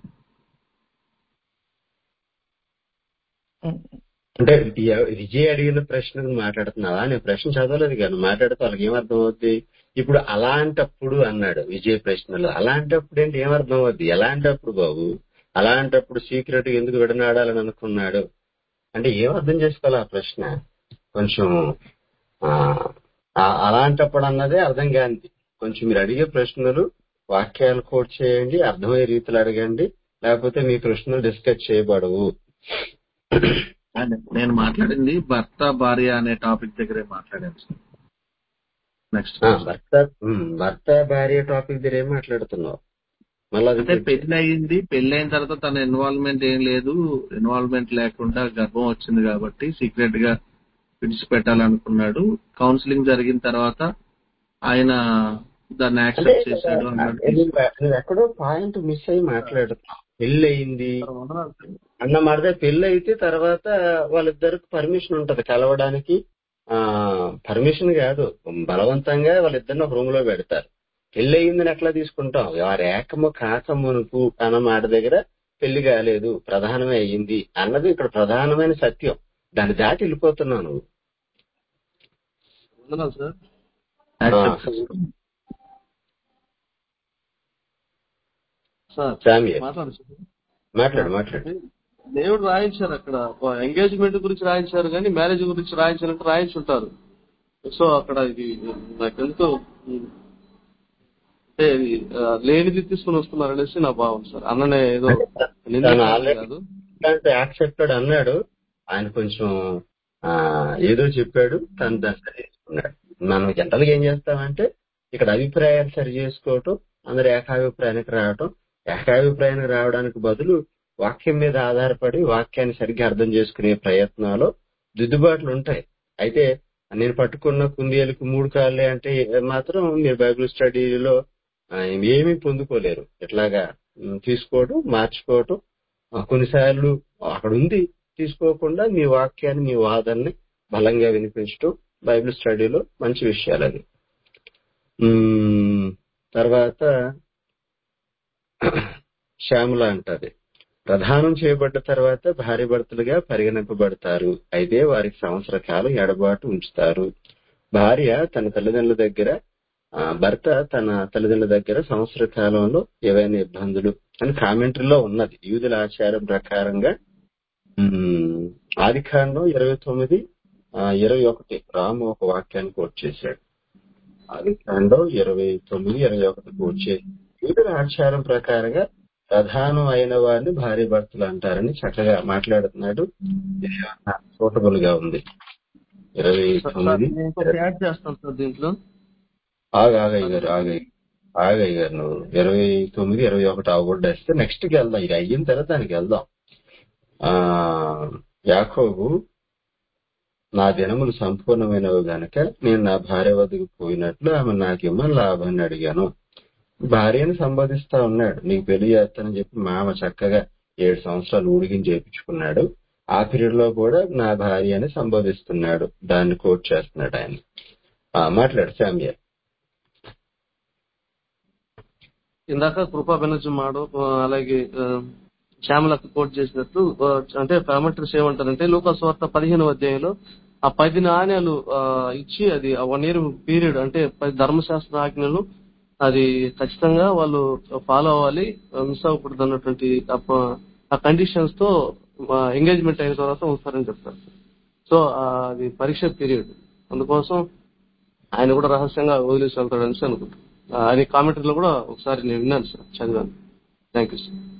అంటే ఎ- విజయ్ అడిగిన ప్రశ్నకు మాట్లాడుతున్నావా నేను ప్రశ్న చదవలేదు కానీ మాట్లాడితే వాళ్ళకి ఏమర్థం అవుద్ది ఇప్పుడు అలాంటప్పుడు అన్నాడు విజయ్ ప్రశ్నలో అలాంటప్పుడు ఏంటి ఏమర్థం అవుద్ది ఎలాంటప్పుడు బాబు అలాంటప్పుడు సీక్రెట్ ఎందుకు విడనాడాలని అనుకున్నాడు అంటే ఏం అర్థం చేసుకోవాలి ఆ ప్రశ్న కొంచెం ఆ, ఆ- అలాంటప్పుడు అన్నదే అర్థం కానిది కొంచెం మీరు అడిగే ప్రశ్నలు వాక్యాలు కోట్ చేయండి అర్థమయ్యే రీతిలో అడగండి లేకపోతే మీ ప్రశ్నలు డిస్కస్ చేయబడవు ఆయన నేను మాట్లాడింది భర్త భార్య అనే టాపిక్ దగ్గరే మాట్లాడాను సార్ నెక్స్ట్ ఆ, భర్త ఉమ్, భర్త భార్య టాపిక్ దగ్గర ఏం మాట్లాడుతున్నావు మళ్ళీ అది అంటే పెళ్లి అయింది పెళ్లి అయిన తర్వాత తన ఇన్వాల్వ్మెంట్ ఏం లేదు ఇన్వాల్వ్మెంట్ లేకుండా గర్భం వచ్చింది కాబట్టి సీక్రెట్ గా విడిచిపెట్టాలనుకున్నాడు కౌన్సిలింగ్ జరిగిన తర్వాత ఆయన దాన్ని అంటే యాక్సెప్ట్ చేశాడు అన్నట్టు నువ్వు నువ్వు ఎక్కడో పాయింట్ మిస్ అయ్యి మాట్లాడుతున్నావు పెళ్లి అయింది అన్న మాట పెళ్లి అయితే తర్వాత వాళ్ళిద్దరికి పర్మిషన్ ఉంటది కలవడానికి ఆ పర్మిషన్ కాదు బలవంతంగా వాళ్ళిద్దరిని ఒక రూమ్ లో పెడతారు పెళ్లి అయిందని ఎట్లా తీసుకుంటాం వారి ఏకము కాక మునుపు అన్న మాట దగ్గర పెళ్లి కాలేదు ప్రధానమే అయ్యింది అన్నది ఇక్కడ ప్రధానమైన సత్యం దాన్ని దాటి వెళ్ళిపోతున్నావు నువ్వు వందనాలు సార్ యాక్సెప్ట్ ఆ. చేసుకున్నాడు సార్ సామ్యుయల్ మాట్లాడు సార్ మాట్లాడు మాట్లాడు దేవుడు రాయించారు అక్కడ ఎంగేజ్మెంట్ గురించి రాయించారు కానీ మ్యారేజ్ గురించి రాయించారంటే రాయించుంటారు సో అక్కడ ఇది నాకు ఎందుకో ఉమ్, అంటే ఇది, ఆ, లేనిది తీసుకుని వస్తున్నారు అనేసి నా భావం సార్ అన్ననే ఏదో తను నిందించడం ఆల్రెడీ కాదు అంటే యాక్సెప్టెడ్ అన్నాడు ఆయన కొంచెం ఆ ఏదో చెప్పాడు తను దాన్ని సరి చేసుకున్నాడు మనం జనరల్ గా ఏం చేస్తామంటే ఇక్కడ అభిప్రాయాలు సరి చేసుకోవటం అందరు ఏకాభిప్రాయానికి రావటం ఏకాభిప్రాయానికి రావడానికి బదులు వాక్యం మీద ఆధారపడి వాక్యాన్ని సరిగ్గా అర్థం చేసుకునే ప్రయత్నాలు దిద్దుబాట్లు ఉంటాయి అయితే నేను పట్టుకున్న కుందేలకు మూడు కాళ్ళే అంటే మాత్రం మీరు బైబిల్ స్టడీలో ఆ, ఏమీ పొందుకోలేరు ఇట్లాగా ఉమ్, తీసుకోవడం మార్చుకోవటం ఆ, కొన్నిసార్లు అక్కడ ఉంది తీసుకోకుండా మీ వాక్యాన్ని మీ వాదనని బలంగా వినిపించడం బైబిల్ స్టడీలో మంచి విషయాలు అది ఉమ్, తర్వాత శ్యామల అంటది ప్రధానం చేయబడ్డ తర్వాత భార్య భర్తలుగా పరిగణింపబడతారు అయితే వారికి సంవత్సర కాలం ఎడబాటు ఉంచుతారు భార్య తన తల్లిదండ్రుల దగ్గర ఆ, భర్త తన తల్లిదండ్రుల దగ్గర సంవత్సర కాలంలో ఏవైనా ఇబ్బందులు అని కామెంటరీలో ఉన్నది యూదుల ఆచారం ప్రకారంగా ఉమ్, ఆది కాండం ఇరవై తొమ్మిది ఆ, ఇరవై ఒకటి రాము ఒక వాక్యాన్ని కోట్ చేశాడు ఆది కాండం ఇరవై తొమ్మిది ఇరవై ఒకటి కోట్ చేసి యూదుల ఆచారం ప్రకారంగా ప్రధానం అయిన వారిని భార్య భర్తలు అంటారని చక్కగా మాట్లాడుతున్నాడు ఇది సూటబుల్ గా ఉంది ఇరవై సార్ తొమ్మిది నేను ఇంకొకటి యాడ్ చేస్తాను సార్ దీంట్లో ఆగ ఆగయ్య గారు ఆగయ్య ఆగయ్య గారు నువ్వు ఇరవై తొమ్మిది ఇరవై ఒకటి అవగొట్టేస్తే నెక్స్ట్ కి వెళ్దాం ఇది అయిన తర్వాత దానికి వెళ్దాం ఆ యాకోబు నా దినములు సంపూర్ణమైనవి గనక నేను నా భార్య వద్దకు పోయినట్లు ఆమె నాకు ఇమ్మని లాభాన్ని అడిగాను భార్యను సంబోధిస్తా ఉన్నాడు నీకు పెళ్లి చేస్తానని చెప్పి మామ చక్కగా ఏడు సంవత్సరాలు ఊడిగిని చేపించుకున్నాడు ఆ పీరియడ్ లో కూడా నా భార్య అని సంబోధిస్తున్నాడు దాన్ని కోట్ చేస్తున్నాడు ఆయన ఆ, మాట్లాడు శామ్య ఇందాక కృపా బెనర్జీ మాడు ఆ, అలాగే ఆ, శ్యామలకు కోట్ చేసినట్టు ఆ, అంటే కామెంటరీస్ ఏమంటారంటే లూకాస్ వార్త పదిహేను అధ్యాయంలో ఆ పది నాణ్యాలు ఆ, ఇచ్చి అది వన్ ఇయర్ పీరియడ్ అంటే పది ధర్మశాస్త్ర ఆజ్ఞలు అది ఖచ్చితంగా వాళ్ళు ఫాలో అవ్వాలి మిస్ అవ్వకూడదు అన్నటువంటి ఆ ప- ఆ కండిషన్స్ తో ఎంగేజ్మెంట్ అయిన తర్వాత ఉంచుతారని చెప్తారు సో ఆ, అది పరీక్ష పీరియడ్ అందుకోసం ఆయన కూడా రహస్యంగా వదిలేసి వెళ్తాడు అనేసి అనుకుంటాను ఆ, అది కామెంటరీలో కూడా ఒకసారి నేను విన్నాను సార్ చదివాను థ్యాంక్ యూ సార్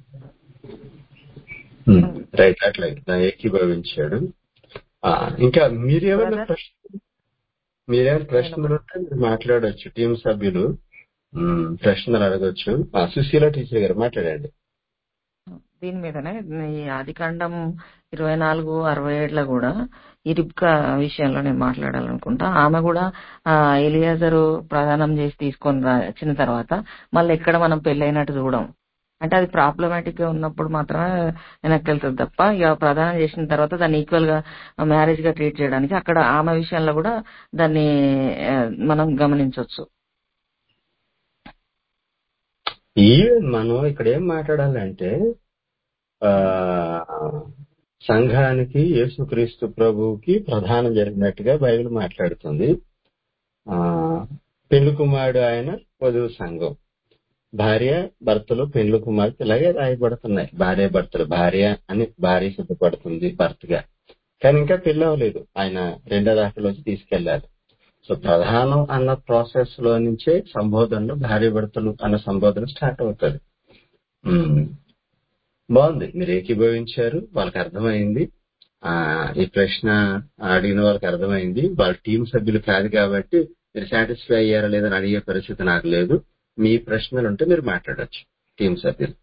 రైట్ అట్లాగే నా ఏకీభవించాడు ఆ, ఇంకా మీరేమైనా Brother? ప్రశ్న మీరేమైనా ప్రశ్నలు ఉంటే మీరు మాట్లాడొచ్చు టీం సభ్యులు మ్, ప్రశ్నలు అడగొచ్చు ఆ, సుశీల టీచర్ గారు మాట్లాడండి దీని మీదనే ఈ ఆదికాండం ఇరవై నాలుగు అరవై ఏడులో కూడా ఈ రిబ్కా విషయంలో నేను మాట్లాడాలనుకుంటా ఆమె కూడా ఆ ఎలియాజరు ప్రదానం చేసి తీసుకొని రా- వచ్చిన తర్వాత మళ్ళీ ఎక్కడ మనం పెళ్ళైనట్టు చూడం అంటే అది ప్రాబ్లమాటిక్ గా ఉన్నప్పుడు మాత్రమే వెనక్కి వెళ్తుంది తప్ప ఇక ప్రదానం చేసిన తర్వాత దాన్ని ఈక్వల్ గా మ్యారేజ్ గా ట్రీట్ చేయడానికి అక్కడ ఆమె విషయంలో కూడా దాన్ని ఆ, మనం గమనించవచ్చు ఈవెన్ మనం ఇక్కడ ఏం మాట్లాడాలంటే ఆ సంఘానికి యేసుక్రీస్తు ప్రభువుకి ప్రధానం జరిగినట్టుగా బైబిల్ మాట్లాడుతుంది ఆ పెళ్లి కుమారుడు ఆయన వధువు సంఘం భార్య భర్తలు పెళ్లి కుమార్తె ఇలాగే రాయబడుతున్నాయి భార్య భర్తలు భార్య అని భార్య సిద్ధపడుతుంది భర్తగా కానీ ఇంకా పెళ్లి అవ్వలేదు ఆయన రెండో దాఖలోకి తీసుకెళ్లారు సో ప్రధానం అన్న ప్రాసెస్ లో నుంచే సంబోధనలు భార్య భర్తలు అన్న సంబోధన స్టార్ట్ అవుతుంది ఉమ్. బాగుంది మీరు ఏకీభవించారు వాళ్ళకి అర్థమైంది ఆ ఈ ప్రశ్న అడిగిన వాళ్ళకి అర్థమైంది వాళ్ళ టీం సభ్యులు కాదు కాబట్టి మీరు సాటిస్ఫై అయ్యారా లేదని అడిగే పరిస్థితి నాకు లేదు మీ ప్రశ్నలు ఉంటే మీరు మాట్లాడొచ్చు టీం సభ్యులు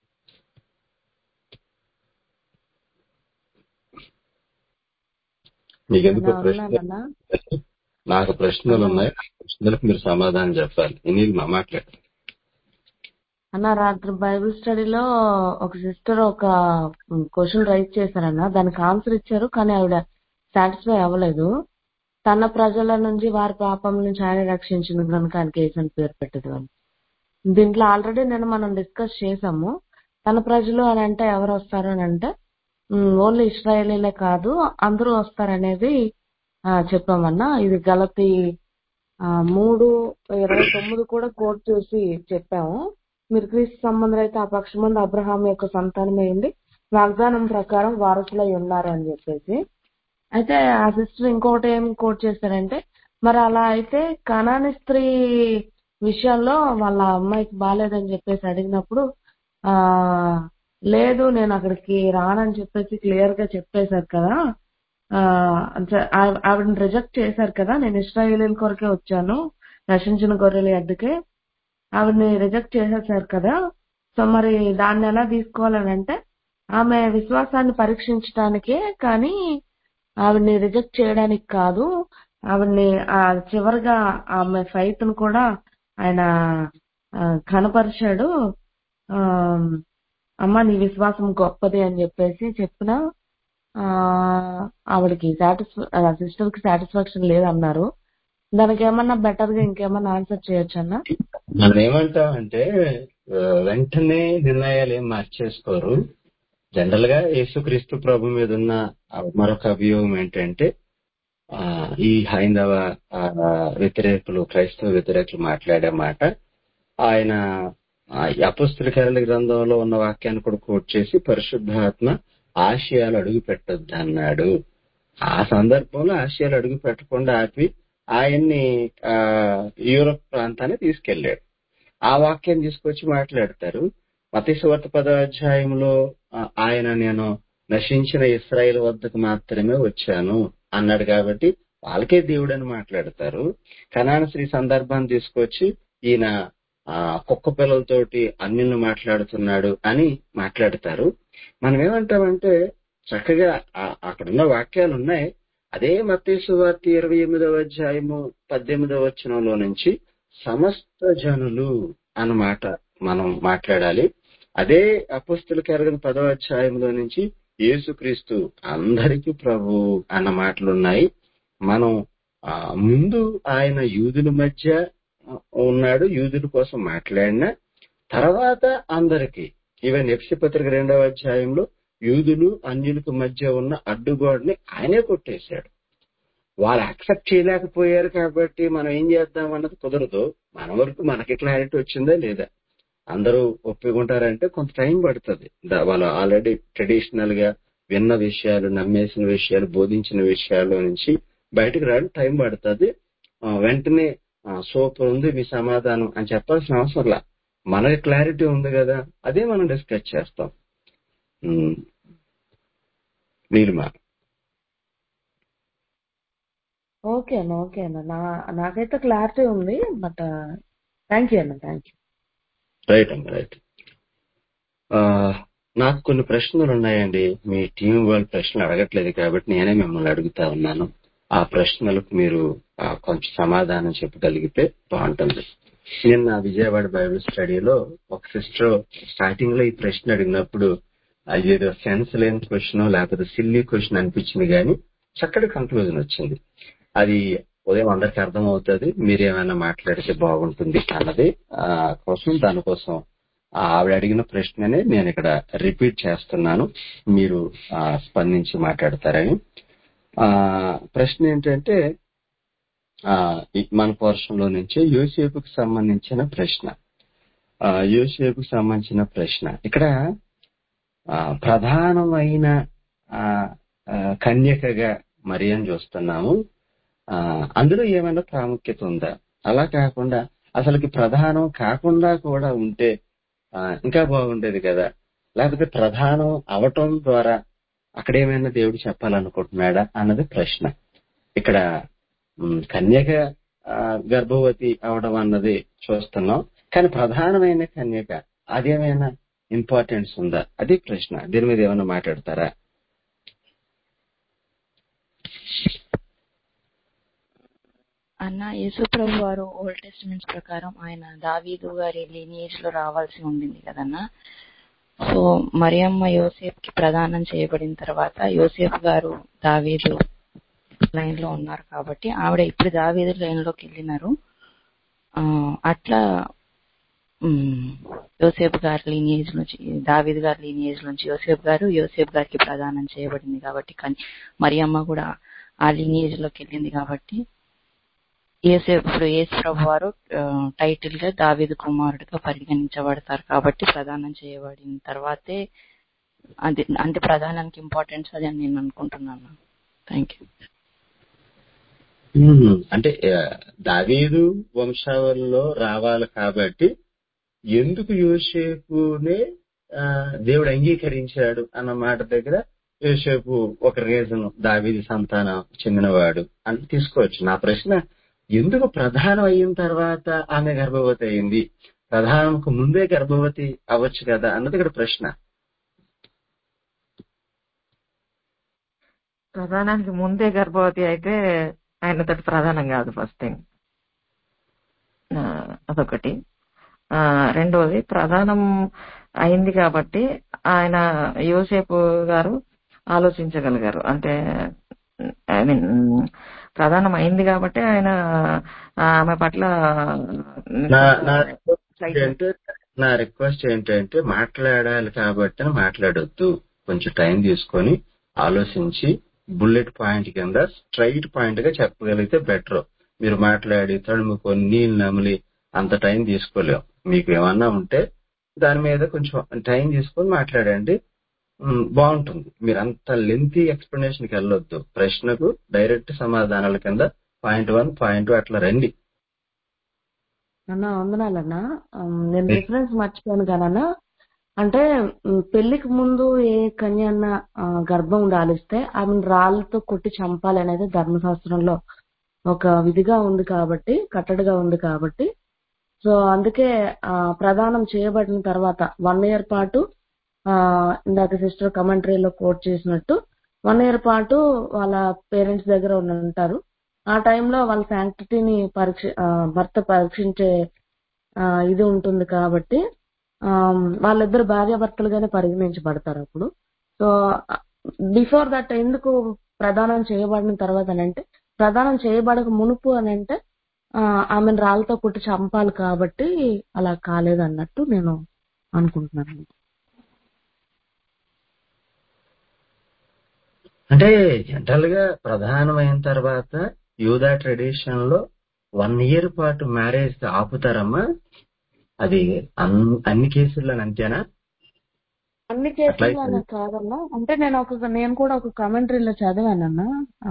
మీకెందుకు అన్నా ప్రశ్న ఉన్నానన్నా నాకు ప్రశ్నలు అన్నా ఉన్నాయి ఆ ప్రశ్నలకు మీరు సమాధానం చెప్పాలి ఎనిల్ మా మాట్లాడు అన్న రాత్రి బైబిల్ స్టడీలో ఒక సిస్టర్ ఒక క్వశ్చన్ రైజ్ చేశారన్న దానికి ఆన్సర్ ఇచ్చారు కానీ ఆవిడ సాటిస్ఫై అవ్వలేదు తన ప్రజల నుంచి వారి పాపం నుంచి ఆయన రక్షించిన కనుక ఆయనకి ఏసని పేరు పెట్టదు అని దీంట్లో ఆల్రెడీ నేను మనం డిస్కస్ చేసాము తన ప్రజలు అని అంటే ఎవరు వస్తారు అని అంటే ఓన్లీ ఇస్రాయేలీలే కాదు అందరూ వస్తారనేది ఆ, చెప్పామన్నా ఇది గలతి ఆ, మూడు ఇరవై తొమ్మిది కూడా కోట్ చూసి చెప్పాము మీరు క్రీస్తు సంబంధులు అయితే ఆ పక్ష మంది అబ్రహాం యొక్క సంతానమే అయింది వాగ్దానం ప్రకారం వారసులై ఉన్నారు అని చెప్పేసి అయితే ఆ సిస్టర్ ఇంకొకటి ఏం కోట్ చేశారంటే మరి అలా అయితే కనాని స్త్రీ విషయంలో వాళ్ళ అమ్మాయికి బాగాలేదని చెప్పేసి అడిగినప్పుడు ఆ లేదు నేను అక్కడికి రానని చెప్పేసి క్లియర్ గా చెప్పేశారు కదా ఆ అంటే ఆ- ఆవిడని రిజెక్ట్ చేశారు కదా నేను ఇస్రాయేలీల కొరకే వచ్చాను రక్షించిన గొర్రెల అడ్డుకే ఆవిడని రిజెక్ట్ చేసేసారు కదా సో మరి దాన్ని ఎలా తీసుకోవాలని అంటే ఆమె విశ్వాసాన్ని పరీక్షించడానికే కానీ ఆవిడ్ని రిజెక్ట్ చేయడానికి కాదు ఆవిడ్ని ఆ చివరిగా ఆమె ఫైట్ ను కూడా ఆయన ఆ, కనపరిచాడు ఆ, అమ్మ నీ విశ్వాసం గొప్పది అని చెప్పేసి చెప్పిన ఆ ఆవిడకి సాటిస్ఫై సిస్టర్ కి సాటిస్ఫాక్షన్ లేదన్నారు దానికి ఏమన్నా బెటర్ గా ఇంకేమన్నా ఆన్సర్ చేయొచ్చన్నా మనం ఏమంటామంటే ఆ, వెంటనే నిర్ణయాలు ఏం మార్చేసుకోరు జనరల్ గా యేసుక్రీస్తు ప్రభు మీద ఉన్న ఆ మరొక అభియోగం ఏంటంటే ఆ ఈ హైందవ ఆ, వ్యతిరేకులు క్రైస్తవ వ్యతిరేకులు మాట్లాడే మాట ఆయన అపస్తుల కరల గ్రంథంలో ఉన్న వాక్యాన్ని కూడా కోట్ చేసి పరిశుద్ధాత్మ ఆశయాలు అడుగు పెట్టొద్దు అన్నాడు ఆ సందర్భంలో ఆశయాలు అడుగు పెట్టకుండా ఆపి ఆయన్ని ఆ యూరోప్ ప్రాంతాన్ని తీసుకెళ్లాడు ఆ వాక్యం తీసుకొచ్చి మాట్లాడతారు మతేశ్వర్త పద అధ్యాయంలో ఆ, ఆయన నేను నశించిన ఇస్రాయేల్ వద్దకు మాత్రమే వచ్చాను అన్నాడు కాబట్టి వాళ్ళకే దేవుడు అని మాట్లాడతారు కనాన శ్రీ సందర్భాన్ని తీసుకొచ్చి ఈయన ఆ కుక్క పిల్లలతోటి అన్యులను మాట్లాడుతున్నాడు అని మాట్లాడతారు మనం ఏమంటామంటే చక్కగా ఆ- అక్కడున్న వాక్యాలు ఉన్నాయి అదే మత్తేసు వార్త ఇరవై ఎనిమిదవ అధ్యాయము పద్దెనిమిదవ వచనంలో నుంచి సమస్త జనులు అన్నమాట మనం మాట్లాడాలి అదే అపుస్తుల కరగని పదవ అధ్యాయంలో నుంచి యేసుక్రీస్తు అందరికీ ప్రభు అన్న మాటలు ఉన్నాయి మనం ఆ, ముందు ఆయన యూదుల మధ్య ఉన్నాడు యూదుల కోసం మాట్లాడిన తర్వాత అందరికి ఈవెన్ ఎఫ్సి పత్రిక రెండవ అధ్యాయంలో యూదులు అన్యులకు మధ్య ఉన్న అడ్డుగోడని ఆయనే కొట్టేశాడు వాళ్ళు యాక్సెప్ట్ చేయలేకపోయారు కాబట్టి మనం ఏం చేద్దాం అన్నది కుదరదు మన వరకు మనకి క్లారిటీ వచ్చిందా లేదా అందరూ ఒప్పుకుంటారంటే కొంత టైం పడుతుంది దా- వాళ్ళు ఆల్రెడీ ట్రెడిషనల్ గా విన్న విషయాలు నమ్మేసిన విషయాలు బోధించిన విషయాల్లో నుంచి బయటకు రావడం టైం పడుతుంది ఆ, వెంటనే సూపర్ ఉంది మీ సమాధానం అని చెప్పాల్సిన అవసరంలా మనకి క్లారిటీ ఉంది కదా అదే మనం డిస్కస్ చేస్తాం ఉమ్, నీలిమా ఓకే అన్న ఓకే అన్న నా నాకైతే క్లారిటీ ఉంది బట్ థ్యాంక్ యూ అన్న థ్యాంక్ యూ రైట్ అమ్మ రైట్ ఆ, నాకు కొన్ని ప్రశ్నలు ఉన్నాయండి మీ టీం వాళ్ళు ప్రశ్నలు అడగట్లేదు కాబట్టి నేనే మిమ్మల్ని అడుగుతా ఉన్నాను ఆ ప్రశ్నలకు మీరు ఆ, కొంచెం సమాధానం చెప్పగలిగితే బాగుంటుంది నిన్న విజయవాడ బైబిల్ స్టడీలో ఒక సిస్టర్ స్టార్టింగ్ లో ఈ ప్రశ్న అడిగినప్పుడు అది ఏదో సెన్స్ లేని క్వశ్చన్ లేకపోతే సిల్లీ క్వశ్చన్ అనిపించింది కానీ చక్కటి కంక్లూజన్ వచ్చింది అది ఉదయం అందరికి అర్థం అవుతుంది మీరు ఏమైనా మాట్లాడితే బాగుంటుంది అన్నది ఆ, కోసం దానికోసం ఆ, ఆవిడ అడిగిన ప్రశ్ననే నేను ఇక్కడ రిపీట్ చేస్తున్నాను మీరు ఆ, స్పందించి మాట్లాడతారని ఆ ప్రశ్న ఏంటంటే ఆ ఈ మన పోర్షన్లో నుంచి యోసేపుకి సంబంధించిన ప్రశ్న ఆ యోసేపుకి సంబంధించిన ప్రశ్న ఇక్కడ ఆ ప్రధానమైన ఆ ఆ, కన్యకగా మరి అని చూస్తున్నాము ఆ అందులో ఏమైనా ప్రాముఖ్యత ఉందా అలా కాకుండా అసలుకి ప్రధానం కాకుండా కూడా ఉంటే ఆ, ఇంకా బాగుండేది కదా లేకపోతే ప్రధానం అవటం ద్వారా అక్కడ ఏమైనా దేవుడు చెప్పాలనుకుంటున్నాడా అన్నది ప్రశ్న ఇక్కడ ఉమ్, కన్యక ఆ, గర్భవతి అవడం అన్నది చూస్తున్నాం కానీ ప్రధానమైన కన్యక అదేమైనా ఇంపార్టెన్స్ ఉందా అది ప్రశ్న దీని మీద ఏమైనా మాట్లాడతారా అన్న యేసుప్రభు వారు ఓల్డ్ టెస్టిమెంట్స్ ప్రకారం ఆయన దావీదు గారి లీనియేజ్ లో రావాల్సి ఉండింది కదన్నా సో మరియమ్మ యోసేఫ్ కి ప్రదానం చేయబడిన తర్వాత యోసేఫ్ గారు దావీదు లైన్ లో ఉన్నారు కాబట్టి ఆవిడ ఇప్పుడు దావీదు లైన్ లోకి వెళ్ళినారు ఆ, అట్లా ఉమ్, యోసేఫ్ గారి లీనియేజ్ నుంచి దావీద్ గారి లీనియేజ్ నుంచి యోసేఫ్ గారు యోసేఫ్ గారికి ప్రదానం చేయబడింది కాబట్టి కానీ మరియమ్మ కూడా ఆ లీనియేజ్ లోకి వెళ్ళింది కాబట్టి యేసు ఇప్పుడు యేసు ప్రభు వారు టైటిల్ గా దావీదు కుమారుడిగా పరిగణించబడతారు కాబట్టి ప్రదానం చేయబడిన తర్వాతే అది అంటే ప్రధానానికి ఇంపార్టెన్స్ అది అని నేను అనుకుంటున్నాను థ్యాంక్ యూ ఉమ్, అంటే ఆ, దావీదు వంశావళిలో రావాలి కాబట్టి ఎందుకు యోసేపునే ఆ, దేవుడు అంగీకరించాడు అన్న మాట దగ్గర యోసేపు ఒక రీజన్ దావీది సంతానం చెందినవాడు అని తీసుకోవచ్చు నా ప్రశ్న ఎందుకు ప్రధానం అయిన తర్వాత ఆమె గర్భవతి అయింది ప్రధానంకు ముందే గర్భవతి అవ్వచ్చు కదా అన్నది ఇక్కడ ప్రశ్న ప్రధానానికి ముందే గర్భవతి అయితే ఆయనతో ప్రధానం కాదు ఫస్ట్ థింగ్ అదొకటి ఆ, రెండవది ప్రధానం అయింది కాబట్టి ఆయన యోసేపు గారు ఆలోచించగలిగారు అంటే ఐ మీన్ ప్రధానం అయింది కాబట్టి ఆయన ఆమె పట్ల నా నా రిక్వెస్ట్ సైట్ ఏంటంటే నా రిక్వెస్ట్ ఏంటంటే మాట్లాడాలి కాబట్టి అని మాట్లాడొద్దు కొంచెం టైం తీసుకొని ఆలోచించి బుల్లెట్ పాయింట్ కింద స్ట్రైట్ పాయింట్ గా చెప్పగలిగితే బెటర్ మీరు మాట్లాడి తడుముకొని నీళ్ళు నమిలి అంత టైం తీసుకోలేం మీకు ఏమన్నా ఉంటే దాని మీద కొంచెం టైం తీసుకొని మాట్లాడండి ఉమ్, బాగుంటుంది మీరు అంత లెంతీ ఎక్స్ప్లెనేషన్ కి వెళ్ళొద్దు ప్రశ్నకు డైరెక్ట్ సమాధానాల కింద పాయింట్ వన్ పాయింట్ అట్లా రండి అన్న వందనాలన్నా ఉమ్, నేను రిఫరెన్స్ మర్చిపోయాను కానన్నా అంటే ఉమ్, పెళ్లికి ముందు ఏ కన్య అన్న ఆ, గర్భం దాలిస్తే ఆమెను రాళ్ళతో కొట్టి చంపాలి అనేది ధర్మశాస్త్రంలో ఒక విధిగా ఉంది కాబట్టి కట్టడిగా ఉంది కాబట్టి సో అందుకే ఆ, ప్రదానం చేయబడిన తర్వాత వన్ ఇయర్ పాటు ఆ, ఇందాక సిస్టర్ కమెంటరీలో కోట్ చేసినట్టు వన్ ఇయర్ పాటు వాళ్ళ పేరెంట్స్ దగ్గర ఉన్న- ఉంటారు ఆ టైంలో వాళ్ళ శాంక్టిటీని పరీక్ష ఆ, భర్త పరీక్షించే ఆ, ఇది ఉంటుంది కాబట్టి ఆ, వాళ్ళిద్దరు భార్యాభర్తలుగానే పరిగణించబడతారు అప్పుడు సో బిఫోర్ దట్ ఎందుకు ప్రదానం చేయబడిన తర్వాత అని అంటే ప్రదానం చేయబడక మునుపు అని అంటే ఆ, ఆమెను రాళ్ళతో కొట్టి చంపాలి కాబట్టి అలా కాలేదు అన్నట్టు నేను అనుకుంటున్నాను అంటే జనరల్ గా ప్రధానమైన తర్వాత యూదా ట్రెడిషన్ లో వన్ ఇయర్ పాటు మ్యారేజ్ ఆపుతారమ్మా అది అన్- అన్ని కేసుల్లో అంతేనా అన్ని అట్లా కేసుల్లో అలా కాదన్నా అంటే నేను ఒక నేను కూడా ఒక కమెంటరీలో చదివానన్నా ఆ,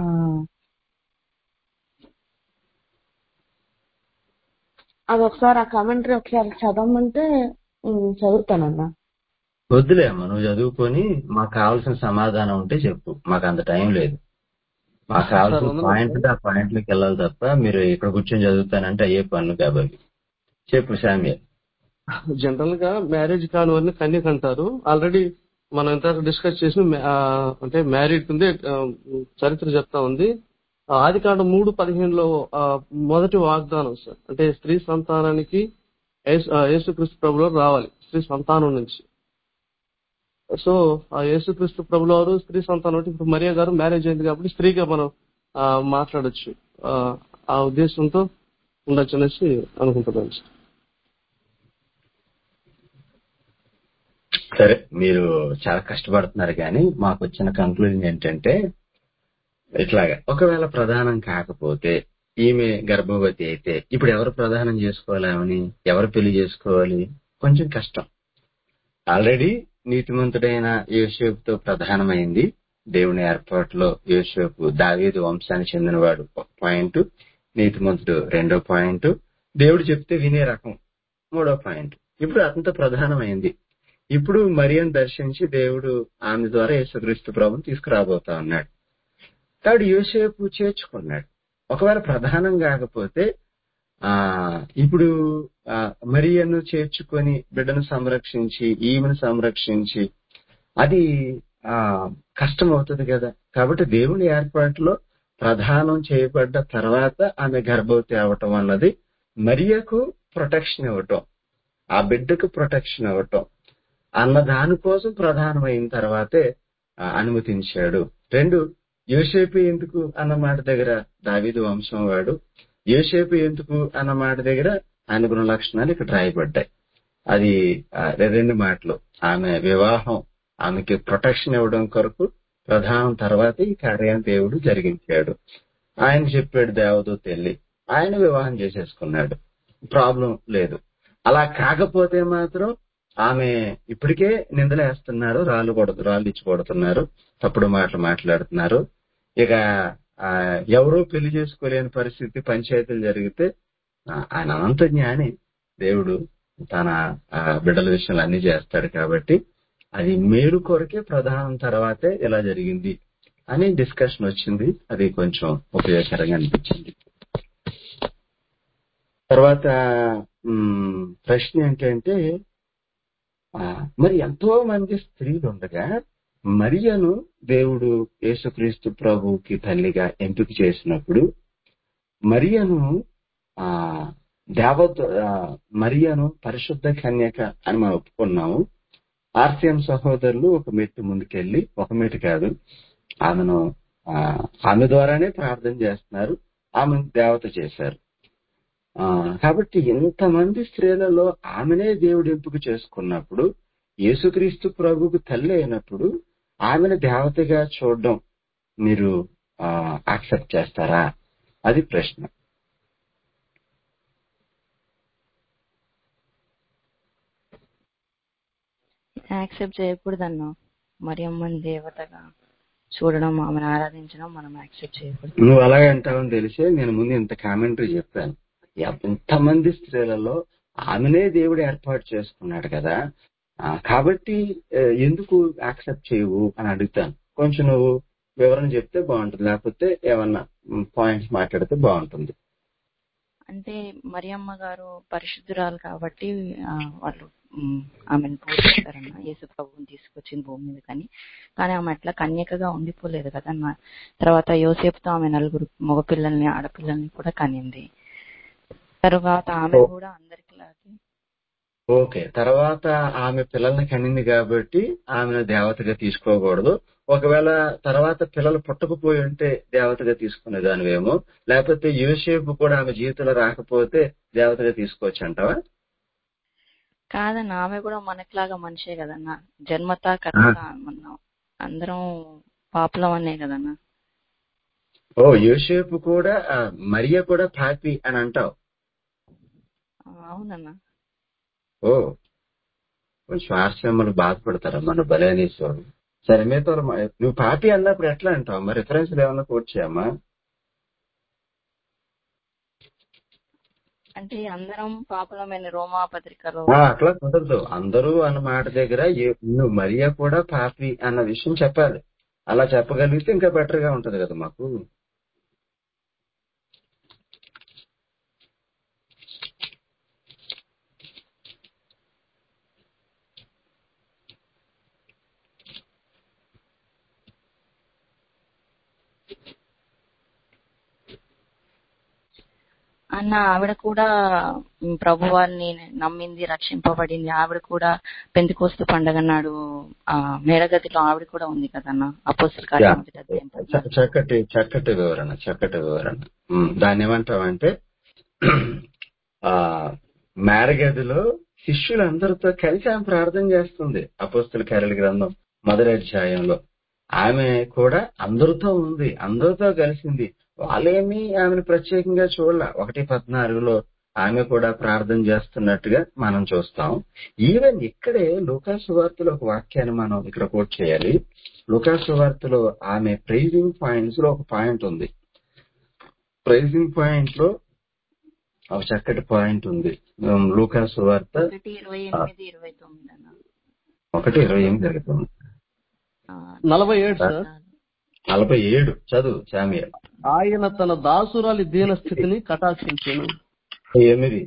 అది ఒకసారి ఆ కమెంటరీ ఒకసారి చదవమంటే ఉమ్, చదువుతానన్నా వద్దులే అమ్మా నువ్వు చదువుకొని మాకు కావాల్సిన సమాధానం ఉంటే చెప్పు మాకు అంత టైం లేదు మాకు సార్ కావాల్సిన వందనాలు పాయింట్ ఆ పాయింట్లకు వెళ్ళాలి తప్ప మీరు ఇక్కడ కూర్చొని చదువుతానంటే అయ్యే పనులు కాబట్టి చెప్పు శామ్యల్ జనరల్ గా మ్యారేజ్ కాని వారిని కన్యక అంటారు ఆల్రెడీ మనం ఇంతవరకు డిస్కస్ చేసిన మ్యా- ఆ, అంటే మ్యారీడ్ ఉంది ఆ, చరిత్ర చెప్తా ఉంది ఆది కాండ మూడు పదిహేనులో ఆ, మొదటి వాగ్దానం సార్ అంటే స్త్రీ సంతానానికి యేసు ఆ, యేసుక్రీస్తు ప్రభులో రావాలి స్త్రీ సంతానం నుంచి సో ఆ యేసుక్రీస్తు ప్రభుల వారు స్త్రీ సంతానం అంటే ఇప్పుడు మరియా గారు మ్యారేజ్ అయింది కాబట్టి స్త్రీగా మనం ఆ, మాట్లాడొచ్చు ఆ, ఆ ఉద్దేశంతో ఉండొచ్చు అనేసి అనుకుంటున్నాను సార్ సరే మీరు చాలా కష్టపడుతున్నారు కానీ మాకు వచ్చిన కంక్లూజన్ ఏంటంటే ఇట్లాగా ఒకవేళ ప్రధానం కాకపోతే ఈమె గర్భవతి అయితే ఇప్పుడు ఎవరు ప్రధానం చేసుకోవాలి ఆమెని ఎవరు పెళ్లి చేసుకోవాలి కొంచెం కష్టం ఆల్రెడీ నీతిమంతుడైన యోసేపుతో ప్రధానమైంది దేవుని ఏర్పాటులో యోసేపు దావీదు వంశానికి చెందినవాడు ఒక పాయింట్ నీతిమంతుడు రెండో పాయింట్ దేవుడు చెప్తే వినే రకం మూడో పాయింట్ ఇప్పుడు అంత ప్రధానమైంది ఇప్పుడు మరియను దర్శించి దేవుడు ఆమె ద్వారా యేసుక్రీస్తు ప్రభుని తీసుకురాబోతా ఉన్నాడు కాబట్టి యోసేపు చేర్చుకున్నాడు ఒకవేళ ప్రధానం కాకపోతే ఆ ఇప్పుడు ఆ, మరియను చేర్చుకొని బిడ్డను సంరక్షించి ఈమెను సంరక్షించి అది ఆ కష్టం అవుతుంది కదా కాబట్టి దేవుని ఏర్పాటులో ప్రధానం చేయబడ్డ తర్వాత ఆమె గర్భవతి అవటం అన్నది మరియకు ప్రొటెక్షన్ ఇవ్వటం ఆ బిడ్డకు ప్రొటెక్షన్ ఇవ్వటం అన్న దానికోసం ప్రధానమైన తర్వాతే ఆ, అనుమతించాడు రెండు యోసేపు ఎందుకు అన్న మాట దగ్గర దావీదు వంశం వాడు యోసేపు ఎందుకు అన్న మాట దగ్గర ఆయన గుణ లక్షణాలు ఇక్కడ రాయబడ్డాయి అది ఆ, రెండు మాటలు ఆమె వివాహం ఆమెకి ప్రొటెక్షన్ ఇవ్వడం కొరకు ప్రధానం తర్వాత ఈ కార్యాన్ని దేవుడు జరిగించాడు ఆయన చెప్పాడు దేవదూత వెళ్ళి ఆయన వివాహం చేసేసుకున్నాడు ప్రాబ్లం లేదు అలా కాకపోతే మాత్రం ఆమె ఇప్పటికే నిందలేస్తున్నారు రాళ్ళు కొడ రాళ్ళు ఇచ్చి కొడుతున్నారు తప్పుడు మాటలు మాట్లాడుతున్నారు ఇక ఆ, ఎవరూ పెళ్లి చేసుకోలేని పరిస్థితి పంచాయతీలు జరిగితే ఆ, ఆయన అనంత జ్ఞాని దేవుడు తన ఆ, బిడ్డల విషయంలో అన్ని చేస్తాడు కాబట్టి అది మేలు కొరకే ప్రధానం తర్వాతే ఇలా జరిగింది అని డిస్కషన్ వచ్చింది అది కొంచెం ఉపయోగకరంగా అనిపించింది తర్వాత ఉమ్, ప్రశ్న ఏంటంటే ఆ, మరి ఎంతో మంది స్త్రీలు ఉండగా మరియను దేవుడు యేసుక్రీస్తు ప్రభువుకి తల్లిగా ఎంపిక చేసినప్పుడు మరియను ఆ దేవత ఆ, మరియను పరిశుద్ధ కన్యక అని మనం ఒప్పుకున్నాము ఆర్సిఎం సహోదరులు ఒక మెట్టు ముందుకెళ్లి ఒక మెట్టు కాదు ఆమెను ఆ, ఆమె ద్వారానే ప్రార్థన చేస్తున్నారు ఆమెను దేవత చేశారు ఆ, కాబట్టి ఇంతమంది స్త్రీలలో ఆమెనే దేవుడు ఎంపిక చేసుకున్నప్పుడు యేసుక్రీస్తు ప్రభుకు తల్లి అయినప్పుడు ఆమెను దేవతగా చూడడం మీరు యాక్సెప్ట్ చేస్తారా అది ప్రశ్న యాక్సెప్ట్ చేయకూడదన్నా మరియమ్మని దేవతగా చూడడం ఆమెను ఆరాధించడం మనం యాక్సెప్ట్ చేయకూడదు నువ్వు అలాగే అంటావని తెలిసే నేను ముందు ఇంత కామెంటరీ చెప్పాను ఎంతమంది స్త్రీలలో ఆమెనే దేవుడు ఏర్పాటు చేసుకున్నాడు కదా ఆ, కాబట్టి ఆ, ఎందుకు యాక్సెప్ట్ చేయవు అని అడుగుతాను కొంచెం నువ్వు వివరణ చెప్తే బాగుంటుంది లేకపోతే ఏమన్నా పాయింట్స్ మాట్లాడితే బాగుంటుంది అంటే మరియమ్మ గారు పరిశుద్ధురాలు కాబట్టి ఆ, వాళ్ళు మ్, ఆమెను పూజిస్తారన్న యేసు ప్రభువుని తీసుకొచ్చింది భూమి మీద కానీ కానీ ఆమె అట్లా కన్యకగా ఉండిపోలేదు కదా అన్న తర్వాత యోసేపుతో ఆమె నలుగురు మగపిల్లల్ని ఆడపిల్లల్ని కూడా కనింది తరువాత ఆమె ఓ. కూడా అందరికిలాగే ఓకే తర్వాత ఆమె పిల్లల్ని కనింది కాబట్టి ఆమెను దేవతగా తీసుకోకూడదు ఒకవేళ తర్వాత పిల్లలు పుట్టకపోయి ఉంటే దేవతగా తీసుకునే దానివేమో లేకపోతే యూసేపు కూడా ఆమె జీవితంలో రాకపోతే దేవతగా తీసుకోవచ్చు అంటావా కాదన్న ఆమె కూడా మనకిలాగా మనిషే కదన్న జన్మతా కర్త మనం అందరం పాపులం అనే కదన్న ఓ యూసేపు కూడా ఆ, మరియ కూడా పాపి అని అంటావు ఆ, అవునన్న ఓ కొంచెం ఆశ్రమలు బాధపడతారా మన బలేనీశ్వరు సరే మీతో మ- నువ్వు పాపి అన్నప్పుడు ఎట్లా అంటావు మరి రిఫరెన్స్ ఏమన్నా కోట్ చేయమ్మా అంటే అందరం పాపులమైన రోమా పత్రికలో ఆ, అట్లా కుదరదు అందరూ అన్న మాట దగ్గర ఏ- నువ్వు మరియా కూడా పాపి అన్న విషయం చెప్పాలి అలా చెప్పగలిగితే ఇంకా బెటర్ గా ఉంటది కదా మాకు అన్న ఆవిడ కూడా ఉమ్, ప్రభువారిని నమ్మింది రక్షింపబడింది ఆవిడ కూడా పెంతికోస్తు పండగ నాడు ఆ మేడగదిలో ఆవిడ కూడా ఉంది కదన్న అపోస్తుల కార్యం యా. మొదటి అధ్యాయం చ- పద్నాలుగు. చక్కటి చక్కటి వివరణ చక్కటి వివరణ ఉమ్, దాన్ని ఏమంటావంటే ఆ మేరగదిలో శిష్యులందరితో కలిసి ఆమె ప్రార్థన చేస్తుంది అపోస్తుల కార్యాల గ్రంథం మొదటి అధ్యాయంలో ఆమె కూడా అందరితో ఉంది అందరితో కలిసింది వాళ్ళేమి ఆమెను ప్రత్యేకంగా చూడాల ఒకటి పద్నాలుగులో ఆమె కూడా ప్రార్థన చేస్తున్నట్టుగా మనం చూస్తాం ఈవెన్ ఇక్కడే లూకాసు వార్తలో ఒక వాక్యాన్ని మనం ఇక్కడ కోట్ చేయాలి లూకాసు వార్తలో ఆమె ప్రైజింగ్ పాయింట్స్ లో ఒక పాయింట్ ఉంది ప్రైజింగ్ పాయింట్ లో ఒక చక్కటి పాయింట్ ఉంది ఉమ్, లూకాసు వార్త ఒకటి ఇరవై ఎనిమిది ఇరవై తొమ్మిది అన్న ఒకటి ఇరవై ఎనిమిది జరుగుతుంది ఆ, నలభై ఏడు సార్ నలభై ఏడు చదువు సామియల్ ఆయన తన దాసురాలి దీన స్థితిని కటాక్షించాను ఎనిమిది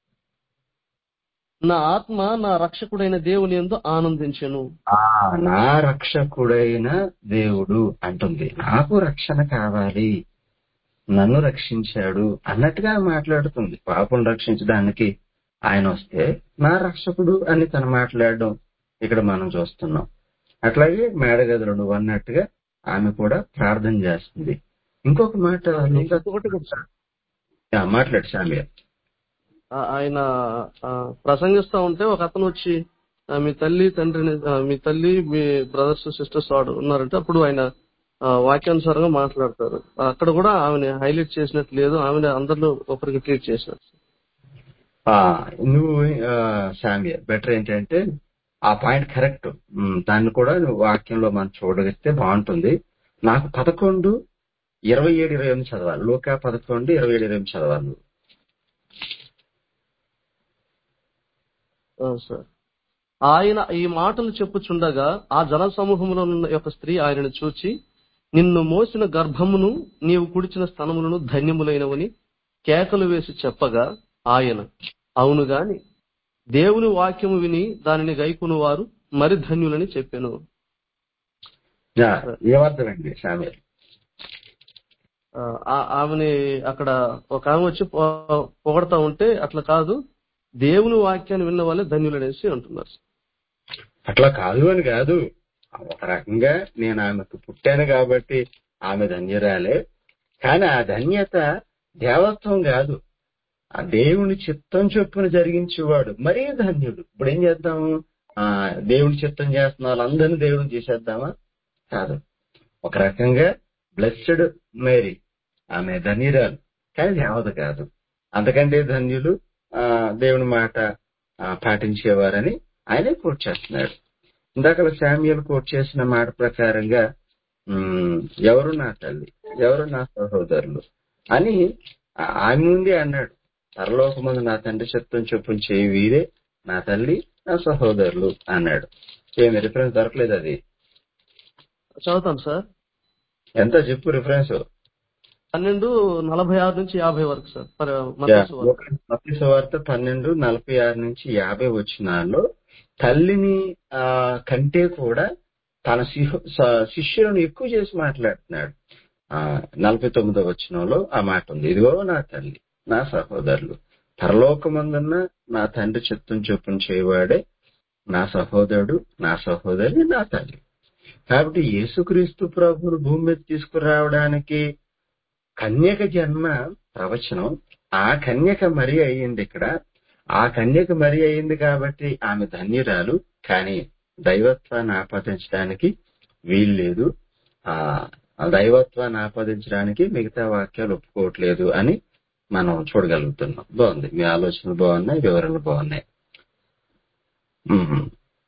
నా ఆత్మ నా రక్షకుడైన దేవుని ఎందు ఆనందించెను ఆ నా రక్షకుడైన దేవుడు అంటుంది నాకు రక్షణ కావాలి నన్ను రక్షించాడు అన్నట్టుగా మాట్లాడుతుంది పాపం రక్షించడానికి ఆయన వస్తే నా రక్షకుడు అని తను మాట్లాడడం ఇక్కడ మనం చూస్తున్నాం అట్లాగే మేడగదిలో నువ్వు అన్నట్టుగా ఆమె కూడా ప్రార్థన చేస్తుంది ఇంకొక మాట లూకా- ఇంకొకటి కూడా సార్. ఆ, మాట్లాడు సామియా ఆ- ఆయన ఆ, ప్రసంగిస్తా ఉంటే ఒక అతను వచ్చి ఆ, మీ తల్లి తండ్రిని ఆ, మీ తల్లి మీ బ్రదర్స్ సిస్టర్స్ వాడు ఉన్నారంటే అప్పుడు ఆయన ఆ, వాక్యానుసారంగా మాట్లాడతారు అక్కడ కూడా ఆమెని హైలైట్ చేసినట్టు లేదు ఆమెను అందరిలో ఒకరికి ట్రీట్ చేసినట్టు ఆ, నువ్వు సామియా బెటర్ ఏంటంటే ఆ పాయింట్ కరెక్ట్ ఉమ్, దాన్ని కూడా నువ్వు వాక్యంలో మనం చూడగలిస్తే బాగుంటుంది నాకు పదకొండు ఇరవై ఏడు ఇరవై ఎనిమిది చదవాలి లోక పదకొండు ఇరవై ఏడు ఇరవై ఎనిమిది చదవాలి నువ్వు ఆ, సార్ ఆయన ఈ మాటలు చెప్పుచుండగా ఆ జన సమూహంలో ఉన్న యొక్క స్త్రీ ఆయనను చూచి నిన్ను మోసిన గర్భమును నీవు కుడిచిన స్థనములను ధన్యములైనవని కేకలు వేసి చెప్పగా ఆయన అవును గాని దేవుని వాక్యము విని దానిని గైకుని వారు మరి ధన్యులని చెప్పాను యా, ఏమర్థమైంది సామియా ఆ, ఆ- ఆమెని అక్కడ ఒక ఆమె వచ్చి పొ- పొగడతా ఉంటే అట్లా కాదు దేవుని వాక్యాన్ని విన్న వాళ్ళే ధన్యులనేసి అంటున్నారు అట్లా కాదు అని కాదు ఒక రకంగా నేను ఆమెకు పుట్టాను కాబట్టి ఆమె ధన్యురాలే కానీ ఆ ధన్యత దేవత్వం కాదు ఆ దేవుని చిత్తం చొప్పున జరిగించేవాడు మరీ ధన్యుడు ఇప్పుడు ఏం చేద్దాము ఆ దేవుని చిత్తం చేస్తున్న వాళ్ళందరినీ దేవుని చేసేద్దామా కాదు ఒక రకంగా బ్లెస్డ్ మేరీ ఆమె ధన్యురాలు కానీ దేవత కాదు అంతకంటే ధన్యులు ఆ, దేవుని మాట ఆ, పాటించేవారని ఆయనే కోట్ చేస్తున్నాడు ఇందాక శామ్యుల్ కోట్ చేసిన మాట ప్రకారంగా ఉమ్, ఎవరు నా తల్లి ఎవరు నా సహోదరులు అని ఆ- ఆమె నుండి అన్నాడు పరలోకమందు నా తండ్రి చిత్తం చొప్పున చేయి వీరే నా తల్లి నా సహోదరులు అన్నాడు ఏమి రిఫరెన్స్ దొరకలేదు అది చదువుతాను సార్ ఎంత చెప్పు రిఫరెన్స్ పన్నెండు నలభై ఆరు నుంచి యాభై వరకు సార్ మరి మత్తయి సువార్త. మత్తయి సువార్త పన్నెండు నలభై ఆరు నుంచి యాభై వచ్చినాల్లో తల్లిని ఆ కంటే కూడా తన శిహు- స- శిష్యులను ఎక్కువ చేసి మాట్లాడుతున్నాడు ఆ నలభై తొమ్మిదో వచనంలో ఆ మాట ఉంది ఇదిగో నా తల్లి నా సహోదరులు పరలోకమందున్న నా తండ్రి చిత్తం చొప్పున చేయవాడే నా సహోదరుడు నా సహోదరి నా తల్లి కాబట్టి యేసుక్రీస్తు ప్రభువును భూమి మీద తీసుకురావడానికి కన్యక జన్మ ప్రవచనం ఆ కన్యక మరి అయ్యింది ఇక్కడ ఆ కన్యక మరి అయ్యింది కాబట్టి ఆమె ధన్యురాలు కానీ దైవత్వాన్ని ఆపాదించడానికి వీల్లేదు ఆ ఆ దైవత్వాన్ని ఆపాదించడానికి మిగతా వాక్యాలు ఒప్పుకోవట్లేదు అని మనం చూడగలుగుతున్నాం బాగుంది మీ ఆలోచనలు బాగున్నాయి వివరణలు బాగున్నాయి మ్మ్.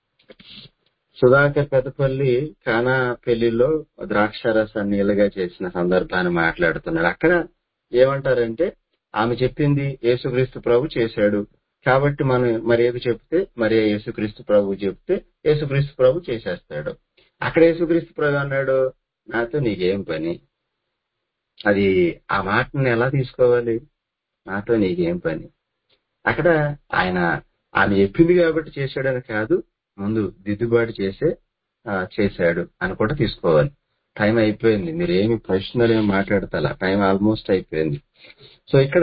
సుధాకర్ పెద్దపల్లి కానా పెళ్లిలో ద్రాక్షారసాన్ని నీళ్ళగా చేసిన సందర్భాన్ని మాట్లాడుతున్నాడు అక్కడ ఏమంటారంటే ఆమె చెప్పింది యేసుక్రీస్తు ప్రభు చేశాడు కాబట్టి మనం మరి ఏది చెప్తే మరి యేసుక్రీస్తు ప్రభు చెప్తే యేసుక్రీస్తు ప్రభు చేసేస్తాడు అక్కడ యేసుక్రీస్తు ప్రభు అన్నాడు నాతో నీకేం పని అది ఆ మాటని ఎలా తీసుకోవాలి నాతో నీకేం పని అక్కడ ఆయన ఆమె చెప్పింది కాబట్టి చేశాడని కాదు ముందు దిద్దుబాటు చేసే ఆ, చేశాడు అని కూడా తీసుకోవాలి టైం అయిపోయింది మీరు ఏమి ప్రశ్నలు ఏమి మాట్లాడతారా టైం ఆల్మోస్ట్ అయిపోయింది సో ఇక్కడ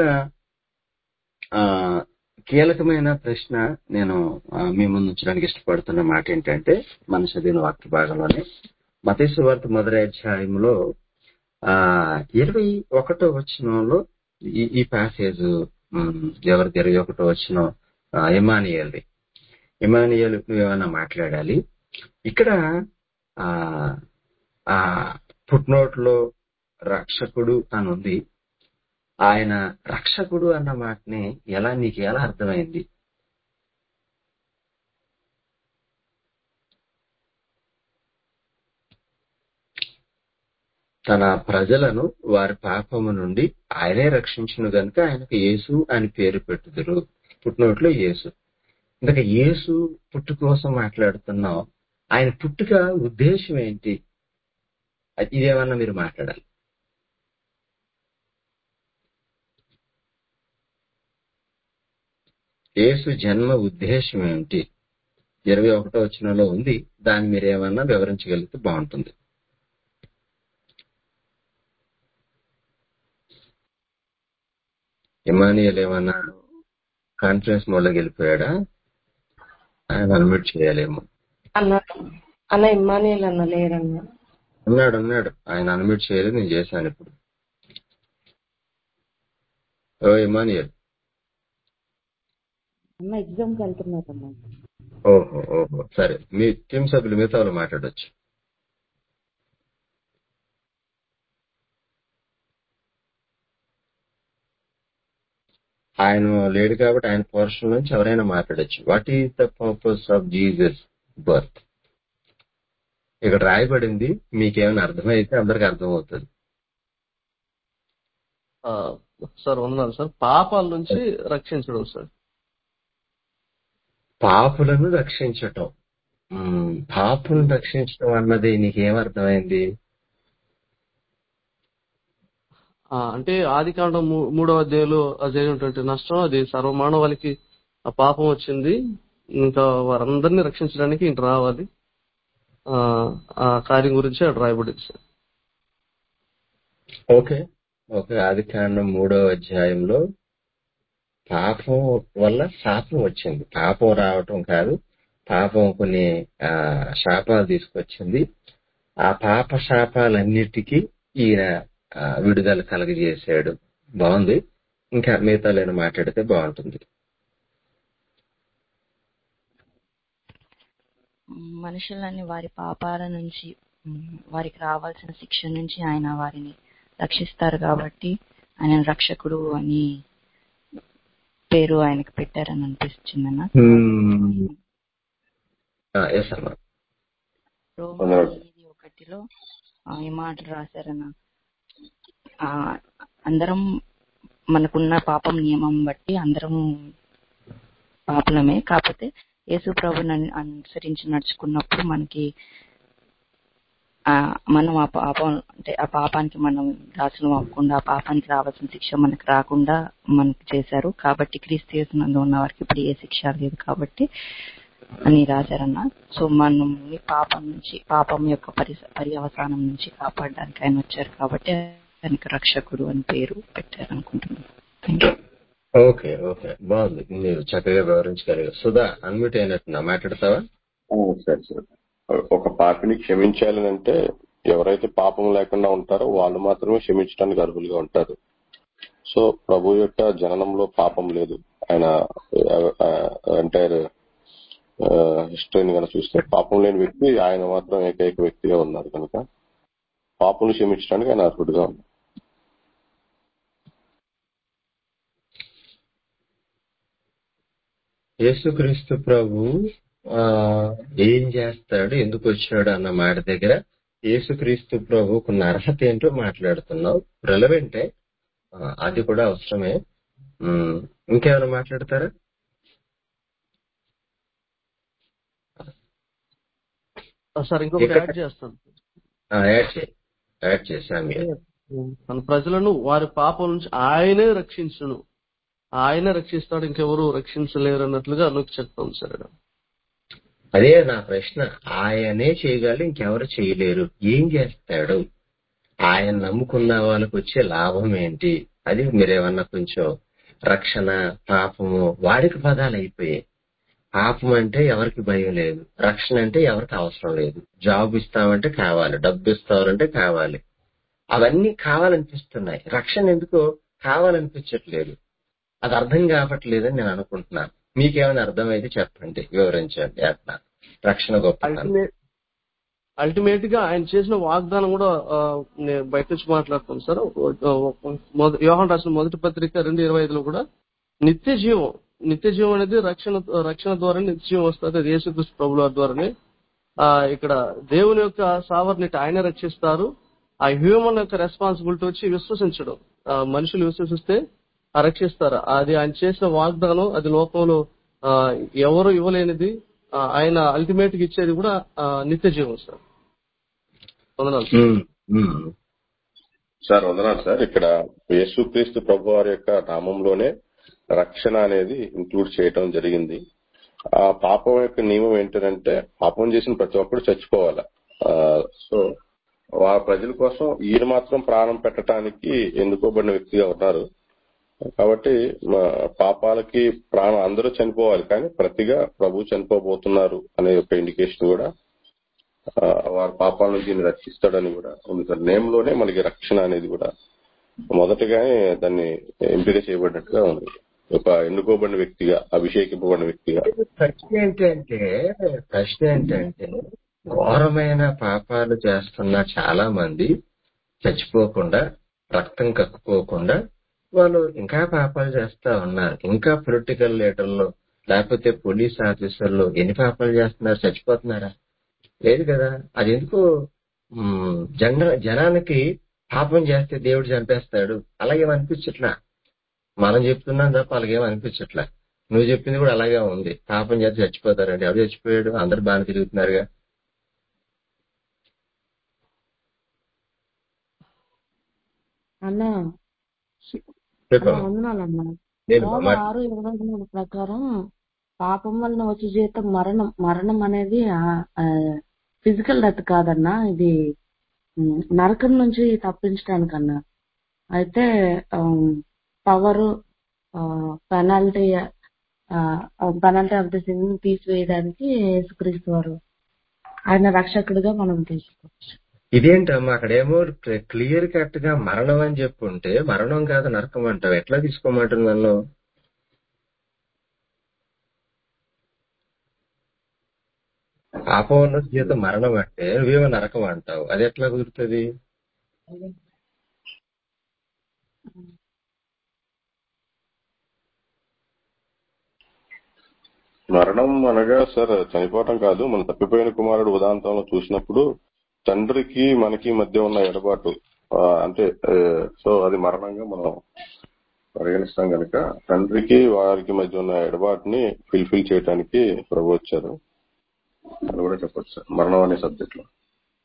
ఆ కీలకమైన ప్రశ్న నేను ఆ, మీ ముందు ఉంచడానికి ఇష్టపడుతున్న మాట ఏంటంటే మన చదివిన వాక్య భాగంలోనే మతేసు వార్త మొదటి అధ్యాయంలో ఆ ఇరవై ఒకటో వచనంలో ఈ ఈ ప్యాసేజ్ ఎవరిది ఇరవై ఒకటో వచ్చిన ఇమానియల్ది ఇమానియల్ నువ్వేమన్నా మాట్లాడాలి ఇక్కడ ఆ ఆ ఫుట్ లో రక్షకుడు అని ఉంది ఆయన రక్షకుడు అన్న మాటని ఎలా నీకు ఎలా అర్థమైంది తన ప్రజలను వారి పాపము నుండి ఆయనే రక్షించును గనుక ఆయనకు యేసు అని పేరు పెట్టుదురు పుట్టినోట్లో యేసు ఇందాక యేసు పుట్టు కోసం మాట్లాడుతున్నాం ఆయన పుట్టుక ఉద్దేశం ఏంటి అది ఇదేమన్నా మీరు మాట్లాడాలి యేసు జన్మ ఉద్దేశం ఏమిటి ఇరవై ఒకటో వచనంలో ఉంది దాన్ని మీరు ఏమన్నా వివరించగలిగితే బాగుంటుంది ఇమానియల్ ఏమన్నా కాన్ఫరెన్స్ మోడ్లోకి వెళ్ళిపోయాడా ఆయన అన్మ్యూట్ చేయాలేమో అన్న అన్న ఇమ్మానియల్ అన్న లేరన్న ఉన్నాడు ఉన్నాడు ఆయన అన్మ్యూట్ చేయలేదు నేను చేశాను ఇప్పుడు ఓ ఇమానియల్ అన్న ఎగ్జామ్కి వెళ్తున్నారన్న ఓహో ఓహో సరే మీ టీం సభ్యులు మిగతా వాళ్ళు మాట్లాడొచ్చు ఆయన లేడు కాబట్టి ఆయన పోర్షన్ నుంచి ఎవరైనా మాట్లాడొచ్చు what is the purpose of Jesus birth ఇక్కడ రాయబడింది మీకేమైనా అర్థమైతే అందరికి అర్థమవుతుంది ఆ, సార్ వందనాలు సార్ పాపాల నుంచి రక్షించడం సార్ పాపులను రక్షించటం ఉమ్, పాపులను రక్షించటం అన్నది నీకేమర్థమైంది ఆ, అంటే ఆది కాండం మూడవ అధ్యాయంలో జరిగినటువంటి నష్టం అది సర్వమానవాళికి ఆ పాపం వచ్చింది ఇంకా వారందరినీ రక్షించడానికి ఇంట రావాలి ఆ, ఆ కార్యం గురించి అక్కడ రాయబడింది సార్ ఓకే ఓకే ఆది కాండం మూడో అధ్యాయంలో పాపం వల్ల శాపం వచ్చింది పాపం రావటం కాదు పాపం కొన్ని ఆ, శాపాలు తీసుకొచ్చింది ఆ పాప శాపాలన్నిటికీ ఈయన ఆ, విడుదల కలగజేశాడు బాగుంది ఇంకా మిగతా లేని మాట్లాడితే బాగుంటుంది మనుషులని వారి పాపాల నుంచి ఉమ్, వారికి రావాల్సిన శిక్ష నుంచి ఆయన వారిని రక్షిస్తారు కాబట్టి ఆయన రక్షకుడు అని పేరు ఆయనకు పెట్టారని అనిపిస్తుందన్న ఎస్ అమ్మా రోమా ఎనిమిది ఒకటిలో ఆ, ఈ మాటలు రాశారన్న ఆ, అందరం మనకున్న పాపం నియమం బట్టి అందరం పాపలమే కాకపోతే యేసు ప్రభుని అను- అనుసరించి నడుచుకున్నప్పుడు మనకి ఆ మనం ఆ పాపం అంటే ఆ పాపానికి మనం దాసులు అవ్వకుండా ఆ పాపానికి రావాల్సిన శిక్ష మనకు రాకుండా మనకు చేశారు కాబట్టి క్రీస్తు యేసునందు ఉన్న వారికి ఇప్పుడు ఏ శిక్ష లేదు కాబట్టి అని రాశారన్న సో మనం ఈ పాపం నుంచి పాపం యొక్క పరి పర్యవసానం నుంచి కాపాడడానికి ఆయన వచ్చారు కాబట్టి ఆయనకు రక్షకుడు అని పేరు పెట్టారు అనుకుంటున్నాను థ్యాంక్ యూ ఓకే ఓకే బాగుంది మీరు చక్కగా వివరించగలిగారు సుధా అన్మ్యూట్ అయినట్టున్నా మాట్లాడతావా ఆ, సరే సరే ఒక పాపిని క్షమించాలని అంటే ఎవరైతే పాపం లేకుండా ఉంటారో వాళ్ళు మాత్రమే క్షమించడానికి అర్హులుగా ఉంటారు సో ప్రభు యొక్క జననంలో పాపం లేదు ఆయన ఎంటైర్ హిస్టరీని కనుక చూస్తే పాపం లేని వ్యక్తి ఆయన మాత్రం ఏకైక వ్యక్తిగా ఉన్నారు కనుక పాపను క్షమించడానికి ఆయన అర్హుడుగా ఉన్నారు యేసుక్రీస్తు ప్రభు ఆ, ఏం చేస్తాడు ఎందుకు వచ్చాడు అన్న మాట దగ్గర యేసుక్రీస్తు ప్రభుకున్న అర్హత ఏంటో మాట్లాడుతున్నావు రెలవెంటే ఆ, అది కూడా అవసరమే ఉమ్, ఇంకేమైనా మాట్లాడతారా సార్ ఇంకొకటి ఇక్కడ- యాడ్ చేస్తాను ఆ, యాడ్ చేయి యాడ్ చేశాను మీరు మన ప్రజలను వారి పాపం నుంచి ఆయనే రక్షించును ఆయనే రక్షిస్తాడు ఇంకెవరు రక్షించలేరు అన్నట్లుగా నొక్కి చెప్తాం సార్ ఇక్కడ. అదే నా ప్రశ్న ఆయనే చేయగలరు ఇంకెవరు చేయలేరు ఏం చేస్తాడు ఆయన నమ్ముకున్న వాళ్ళకి వచ్చే లాభం ఏంటి అది మీరేమన్నా కొంచెం రక్షణ పాపము వాడికి పదాలు అయిపోయాయి పాపం అంటే ఎవరికి భయం లేదు రక్షణ అంటే ఎవరికి అవసరం లేదు జాబ్ ఇస్తామంటే కావాలి డబ్బు ఇస్తామంటే కావాలి అవన్నీ కావాలనిపిస్తున్నాయి రక్షణ ఎందుకో కావాలనిపించట్లేదు అది అర్థం కావట్లేదని నేను అనుకుంటున్నాను మీకేమైనా అర్థమైతే చెప్పండి వివరించండి అట్లా రక్షణ గొప్పతనం అల్టిమేట్ అల్టిమేట్ గా ఆయన చేసిన వాగ్దానం కూడా ఆ, నేను బయట నుంచి మాట్లాడుతాను సార్ మొద- యోహాన్ రాసిన మొదటి పత్రిక రెండు ఇరవై ఐదులో కూడా నిత్య జీవం నిత్య జీవం అనేది రక్షణ రక్షణ ద్వారా నిత్య జీవం వస్తుంది అది యేసుక్రీస్తు ప్రభుల ద్వారానే ఆ, ఇక్కడ దేవుని యొక్క సావర్ని ఆయన రక్షిస్తారు ఆ హ్యూమన్ యొక్క రెస్పాన్సిబిలిటీ వచ్చి విశ్వసించడం ఆ, మనుషులు విశ్వసిస్తే ఆ రక్షిస్తారు అది ఆయన చేసిన వాగ్దానం అది లోకంలో ఆ, ఎవరు ఇవ్వలేనిది ఆ, ఆయన అల్టిమేట్ గా ఇచ్చేది కూడా ఆ, నిత్య జీవం సార్ వందనాలు సార్. Um, um. సార్ వందనాలు సార్ ఇక్కడ యేసుక్రీస్తు ప్రభు వారి యొక్క నామంలోనే రక్షణ అనేది ఇంక్లూడ్ చేయటం జరిగింది ఆ పాపం యొక్క నియమం ఏంటంటే పాపం చేసిన ప్రతి ఒక్కరు చచ్చిపోవాలి సో ఆ ప్రజల కోసం ఈయన మాత్రం ప్రాణం పెట్టడానికి ఎన్నుకోబడిన వ్యక్తిగా ఉన్నారు కాబట్టి మా పాపాలకి ప్రాణం అందరూ చనిపోవాలి కానీ ప్రతిగా ప్రభు చనిపోబోతున్నారు అనే ఒక ఇండికేషన్ కూడా ఆ, వారి పాపాల నుంచి ఈయన రక్షిస్తాడని కూడా ఉంది సార్ నేమ్ లోనే మనకి రక్షణ అనేది కూడా మొదటగానే దాన్ని ఎంపిక చేయబడినట్టుగా ఉంది ఒక ఎన్నుకోబడిన వ్యక్తిగా అభిషేకింపబడిన వ్యక్తిగా ప్రశ్న ఏంటంటే ప్రశ్న ఏంటంటే ఘోరమైన పాపాలు చేస్తున్న చాలా మంది చచ్చిపోకుండా రక్తం కక్కుపోకుండా వాళ్ళు ఇంకా పాపాలు చేస్తా ఉన్నారు ఇంకా పొలిటికల్ లీడర్లు లేకపోతే పోలీస్ ఆఫీసర్లు ఎన్ని పాపాలు చేస్తున్నారు చచ్చిపోతున్నారా లేదు కదా అది ఎందుకు మ్, జన జనానికి పాపం చేస్తే దేవుడు చంపేస్తాడు అలాగే అనిపించట్లా మనం చెప్తున్నాం తప్ప అలాగేం అనిపించట్లా నువ్వు చెప్పింది కూడా అలాగే ఉంది పాపం చేస్తే చచ్చిపోతారండి ఎవరు చచ్చిపోయాడు అందరు బాగా తిరుగుతున్నారుగా అన్నా అన్నా చెప్పమ్మా. వందనాలన్నా నేను రోమ మా- ఆరు ఇరవై మూడు ప్రకారం పాపం వలన వచ్చే జీతం మరణం మరణం అనేది ఫిజికల్ డెత్ కాదన్నా ఇది ఉమ్, నరకం నుంచి తప్పించడానికన్నా అయితే power penalty penalty of the sin తీసివేయడానికి యేసుక్రీస్తు వారు ఆయన రక్షకుడిగా మనం తీసుకోవచ్చు ఇదేంటమ్మా అక్కడేమో క్లియర్ కట్ గా మరణం అని చెప్పుంటే మరణం కాదు నరకం అంటావు ఎట్లా తీసుకోమంటుంది నన్ను పాపం వల్ల జీవితం మరణం అంటే నువ్వేమో నరకం అంటావు అది ఎట్లా కుదురుతుంది మరణం అనగా సార్ చనిపోవటం కాదు మన తప్పిపోయిన కుమారుడు ఉదాంతంలో చూసినప్పుడు తండ్రికి మనకి మధ్య ఉన్న ఎడబాటు ఆ, అంటే ఆ, సో అది మరణంగా మనం పరిగణిస్తాం కనుక తండ్రికి వారికి మధ్య ఉన్న ఎడబాటుని ఫిల్ఫిల్ చేయడానికి ప్రభు వచ్చారు అని కూడా చెప్పొచ్చు సార్ మరణం అనే సబ్జెక్ట్ లో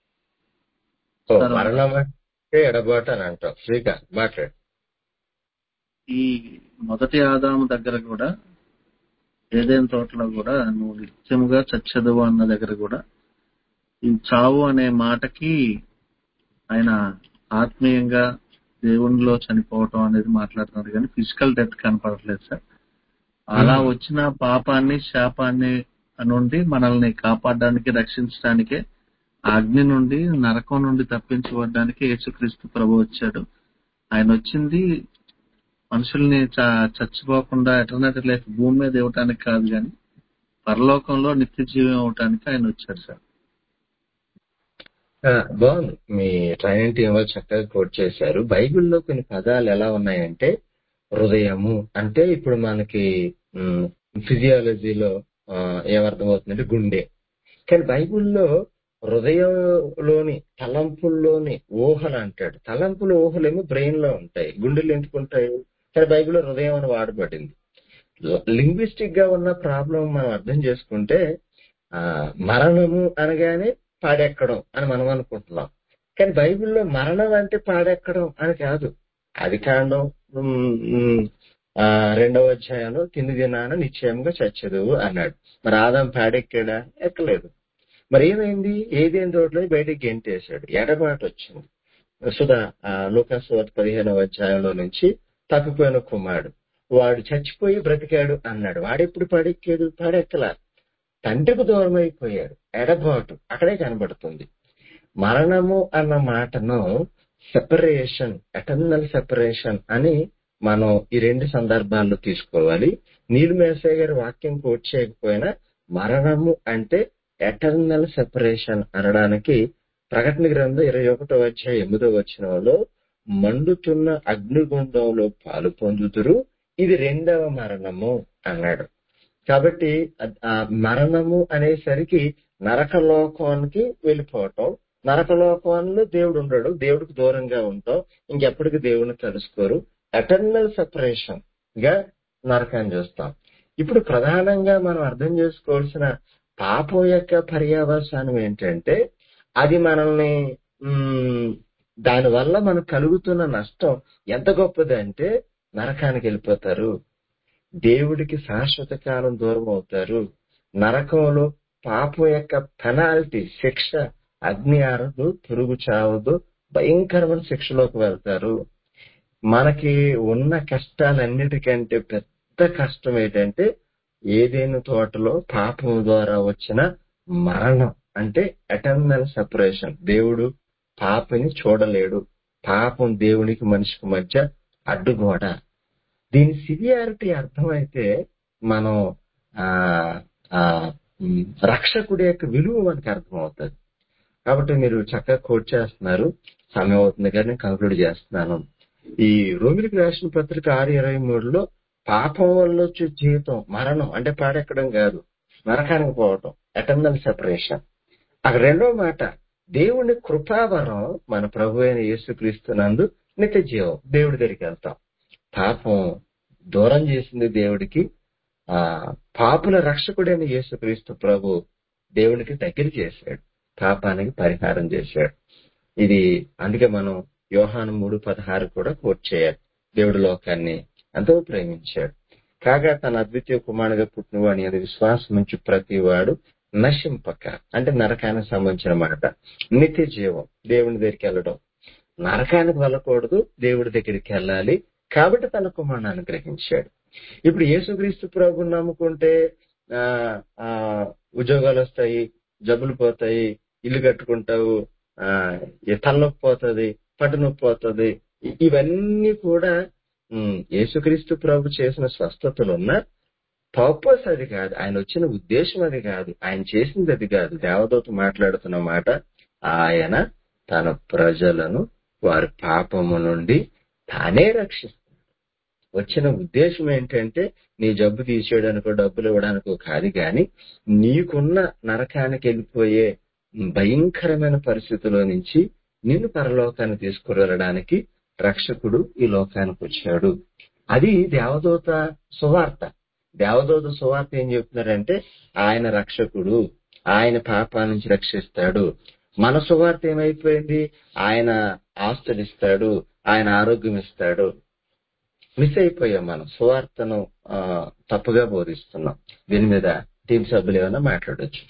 ఓ సార్ మరణం అంటే ఎడబాటు అని అంటావు శ్రీకాంత్ మాట్లాడు ఈ మొదటి ఆదాము దగ్గర కూడా ఏదైనా తోటలో కూడా నువ్వు నిత్యముగా చచ్చదువు అన్న దగ్గర కూడా ఈ చావు అనే మాటకి ఆయన ఆత్మీయంగా దేవునిలో చనిపోవటం అనేది మాట్లాడుతున్నారు కానీ ఫిజికల్ డెత్ కనపడట్లేదు సార్ అలా ఉమ్. వచ్చిన పాపాన్ని శాపాన్ని నుండి మనల్ని కాపాడడానికి రక్షించడానికే ఆ అగ్ని నుండి నరకం నుండి తప్పించబడడానికి యేసుక్రీస్తు ప్రభు వచ్చాడు ఆయన వచ్చింది మనుషుల్ని చ- చచ్చిపోకుండా ఎటర్నటీ లైఫ్ భూమి మీద ఇవ్వటానికి కాదు కానీ పరలోకంలో నిత్య జీవం ఇవ్వటానికి ఆయన వచ్చాడు సార్ ఆ, బాగుంది మీ ట్రైనింగ్ టీం వాళ్ళు చక్కగా కోట్ చేశారు బైబిల్లో కొన్ని పదాలు ఎలా ఉన్నాయంటే హృదయము అంటే ఇప్పుడు మనకి ఫిజియాలజీలో ఏమర్థమవుతుందంటే గుండె కానీ బైబిల్లో హృదయంలోని తలంపుల్లోని ఊహలు అంటాడు తలంపులు ఊహలేమో బ్రెయిన్ లో ఉంటాయి గుండెలు ఎందుకు ఉంటాయి కానీ బైబిల్లో హృదయం అని వాడబడింది లింగ్విస్టిక్ గా ఉన్న ప్రాబ్లం మనం అర్థం చేసుకుంటే ఆ మరణము అనగానే పాడెక్కడం అని మనం అనుకుంటున్నాం కానీ బైబిల్లో మరణం అంటే పాడెక్కడం అని కాదు అది కాండం ఆ రెండవ అధ్యాయంలో తిండి దినాన నిశ్చయంగా చచ్చదు అన్నాడు మరి ఆదాం పాడెక్కాడా ఎక్కలేదు మరి ఏమైంది ఏదేం తోటలో బయటికి గెంటేశాడు ఎడబాటు వచ్చింది సుధా లూకాసు పదిహేనవ అధ్యాయంలో నుంచి తప్పిపోయిన కుమారుడు వాడు చచ్చిపోయి బ్రతికాడు అన్నాడు వాడెప్పుడు పాడెక్కాడు పాడెక్కలా తండ్రికి దూరం అయిపోయాడు ఎడబాటు అక్కడే కనబడుతుంది మరణము అన్న మాటను సెపరేషన్ ఎటర్నల్ సెపరేషన్ అని మనం ఈ రెండు సందర్భాల్లో తీసుకోవాలి నీలు మేసయ్య గారి వాక్యం కోట్ చేయకపోయినా మరణము అంటే ఎటర్నల్ సెపరేషన్ అనడానికి ప్రకటన గ్రంథం ఇరవై ఒకటో అధ్యాయ ఎనిమిదో వచనంలో మండుతున్న అగ్నిగుండంలో పాలు పొందుతురు ఇది రెండవ మరణము అన్నాడు కాబట్టి ఆ మరణము అనేసరికి నరకలోకానికి వెళ్ళిపోవటం నరకలోకంలో దేవుడు ఉండడు దేవుడికి దూరంగా ఉంటాం ఇంకెప్పటికి దేవుడిని తెలుసుకోరు ఎటర్నల్ సెపరేషన్ గా నరకాన్ని చూస్తాం ఇప్పుడు ప్రధానంగా మనం అర్థం చేసుకోవాల్సిన పాపం యొక్క పర్యావసానం ఏంటంటే అది మనల్ని దానివల్ల మనకు కలుగుతున్న నష్టం ఎంత గొప్పదంటే నరకానికి వెళ్ళిపోతారు దేవుడికి శాశ్వత కాలం దూరం అవుతారు నరకంలో పాపం యొక్క పెనాల్టీ శిక్ష అగ్ని ఆరదు పురుగు చావదు భయంకరమైన శిక్షలోకి వెళ్తారు మనకి ఉన్న కష్టాలన్నిటికంటే పెద్ద కష్టం ఏంటంటే ఏదైనా తోటలో పాపం ద్వారా వచ్చిన మరణం అంటే ఎటర్నల్ సెపరేషన్ దేవుడు పాపని చూడలేడు పాపం దేవునికి మనిషికి మధ్య అడ్డుగోడ దీని సివియారిటీ అర్థమైతే మనం ఆ ఆ రక్షకుడి యొక్క విలువ మనకు అర్థమవుతుంది కాబట్టి మీరు చక్కగా కోట్ చేస్తున్నారు సమయం అవుతుంది కానీ కంక్లూడ్ చేస్తున్నాను ఈ రోమిలికి రాసిన పత్రిక ఆరు ఇరవై మూడులో పాపం వల్ల వచ్చే జీవితం మరణం అంటే పాడెక్కడం కాదు నరకానికి పోవటం ఎటర్నల్ సెపరేషన్ అక్కడ రెండో మాట దేవుని కృపావరం మన ప్రభు అయిన యేసుక్రీస్తునందు నిత్య జీవం దేవుడి దగ్గరికి వెళ్తాం పాపం దూరం చేసింది దేవుడికి ఆ పాపుల రక్షకుడైన యేసుక్రీస్తు ప్రభు దేవునికి దగ్గర చేశాడు పాపానికి పరిహారం చేశాడు ఇది అందుకే మనం యోహాను మూడు పదహారు కూడా కోట్ చేయాలి దేవుడు లోకాన్ని ఎంతో ప్రేమించాడు కాగా తన అద్వితీయ కుమారుడిగా పుట్టినవాడిని అది విశ్వాసం నుంచి ప్రతి వాడు నశింపక అంటే నరకానికి సంబంధించిన మాట నిత్య జీవం దేవుని దగ్గరికి వెళ్ళడం నరకానికి వెళ్ళకూడదు దేవుడి దగ్గరికి వెళ్ళాలి కాబట్టి తన కుమారుని అనుగ్రహించాడు ఇప్పుడు యేసుక్రీస్తు ప్రభుని నమ్ముకుంటే ఆ ఆ ఉద్యోగాలు వస్తాయి జబ్బులు పోతాయి ఇల్లు కట్టుకుంటావు ఆ తలనొప్పి పోతుంది పట్టు నొప్పి పోతుంది ఇవన్నీ కూడా యేసుక్రీస్తు ప్రభు చేసిన స్వస్థతలున్నా పర్పస్ అది కాదు ఆయన వచ్చిన ఉద్దేశం అది కాదు ఆయన చేసింది అది కాదు దేవదూత మాట్లాడుతున్న మాట ఆయన తన ప్రజలను వారి పాపము నుండి తానే రక్షిస్తాడు వచ్చిన ఉద్దేశం ఏంటంటే నీ జబ్బు తీసేయడానికో డబ్బులు ఇవ్వడానికో కాదు గాని నీకున్న నరకానికి వెళ్ళిపోయే భయంకరమైన పరిస్థితిలో నుంచి నిన్ను పరలోకాన్ని తీసుకువెళ్ళడానికి రక్షకుడు ఈ లోకానికి వచ్చాడు అది దేవదూత సువార్త దేవదూత సువార్త ఏం చెప్తున్నారంటే ఆయన రక్షకుడు ఆయన పాపా నుంచి రక్షిస్తాడు మన సువార్త ఏమైపోయింది ఆయన ఆస్తులు ఇస్తాడు ఆయన ఆరోగ్యం ఇస్తాడు మిస్ అయిపోయాం మనం సువార్తను ఆ, తప్పుగా బోధిస్తున్నాం దీని మీద టీం సభ్యులు ఏమైనా మాట్లాడొచ్చు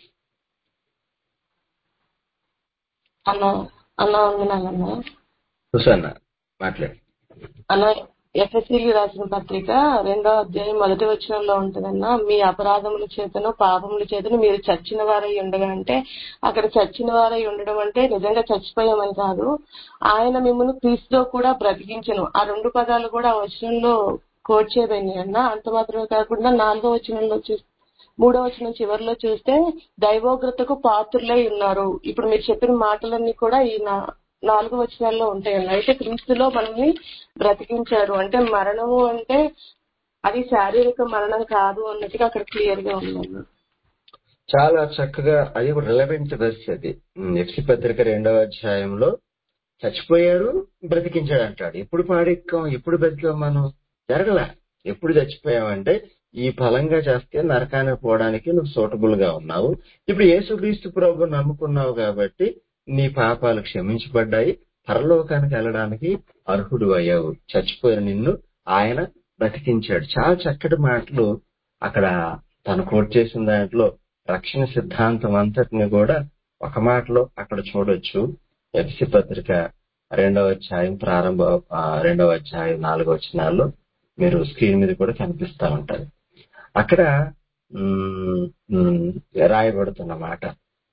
అన్న అన్న వందనాలన్న సుసన్న మాట్లాడు అన్న ఎఫ్ఎస్సీలు రాసిన పత్రిక రెండో అధ్యాయం మొదటి వచనంలో ఉంటుందన్న మీ అపరాధముల చేతను పాపముల చేతను మీరు చచ్చిన వారై ఉండగా అంటే అక్కడ చచ్చిన వారై ఉండడం అంటే నిజంగా చచ్చిపోయామని కాదు ఆయన మిమ్మల్ని క్రీస్తులో కూడా బ్రతికించను ఆ రెండు పదాలు కూడా ఆ వచనంలో కోట్ చేయబడినాయి అన్న అంత మాత్రమే కాకుండా నాలుగో వచనంలో చూస్తే మూడో వచనం చివరిలో చూస్తే దైవోగ్రతకు పాత్రులై ఉన్నారు ఇప్పుడు మీరు చెప్పిన మాటలన్నీ కూడా ఈ నా- నాలుగు వచనాల్లో ఉంటాయండి అయితే క్రీస్తులో మనల్ని బ్రతికించారు అంటే మరణము అంటే అది శారీరక మరణం కాదు అన్నట్టుగా అక్కడ క్లియర్ గా ఉందన్న చాలా చక్కగా అది ఒక రిలవెంట్ వెర్స్ అది ఎఫ్సి పత్రిక రెండవ అధ్యాయంలో చచ్చిపోయాడు బ్రతికించాడు అంటాడు ఎప్పుడు పాడెక్కాం ఎప్పుడు బ్రతికాం మనం జరగల ఎప్పుడు చచ్చిపోయామంటే ఈ ఫలంగా చేస్తే నరకానికి పోవడానికి నువ్వు సూటబుల్ గా ఉన్నావు ఇప్పుడు యేసుక్రీస్తు ప్రభు నమ్ముకున్నావు కాబట్టి నీ పాపాలు క్షమించబడ్డాయి పరలోకానికి వెళ్ళడానికి అర్హుడు అయ్యావు చచ్చిపోయిన నిన్ను ఆయన బ్రతికించాడు చాలా చక్కటి మాటలు అక్కడ తను కోట్ చేసిన దాంట్లో రక్షణ సిద్ధాంతం అంతటిని కూడా ఒక మాటలో అక్కడ చూడొచ్చు ఎఫ్సి పత్రిక రెండవ అధ్యాయం ప్రారంభ ఆ, రెండవ అధ్యాయం నాలుగవ వచనాల్లో మీరు స్క్రీన్ మీద కూడా కనిపిస్తా ఉంటారు అక్కడ మ్, మ్, రాయబడుతున్న మాట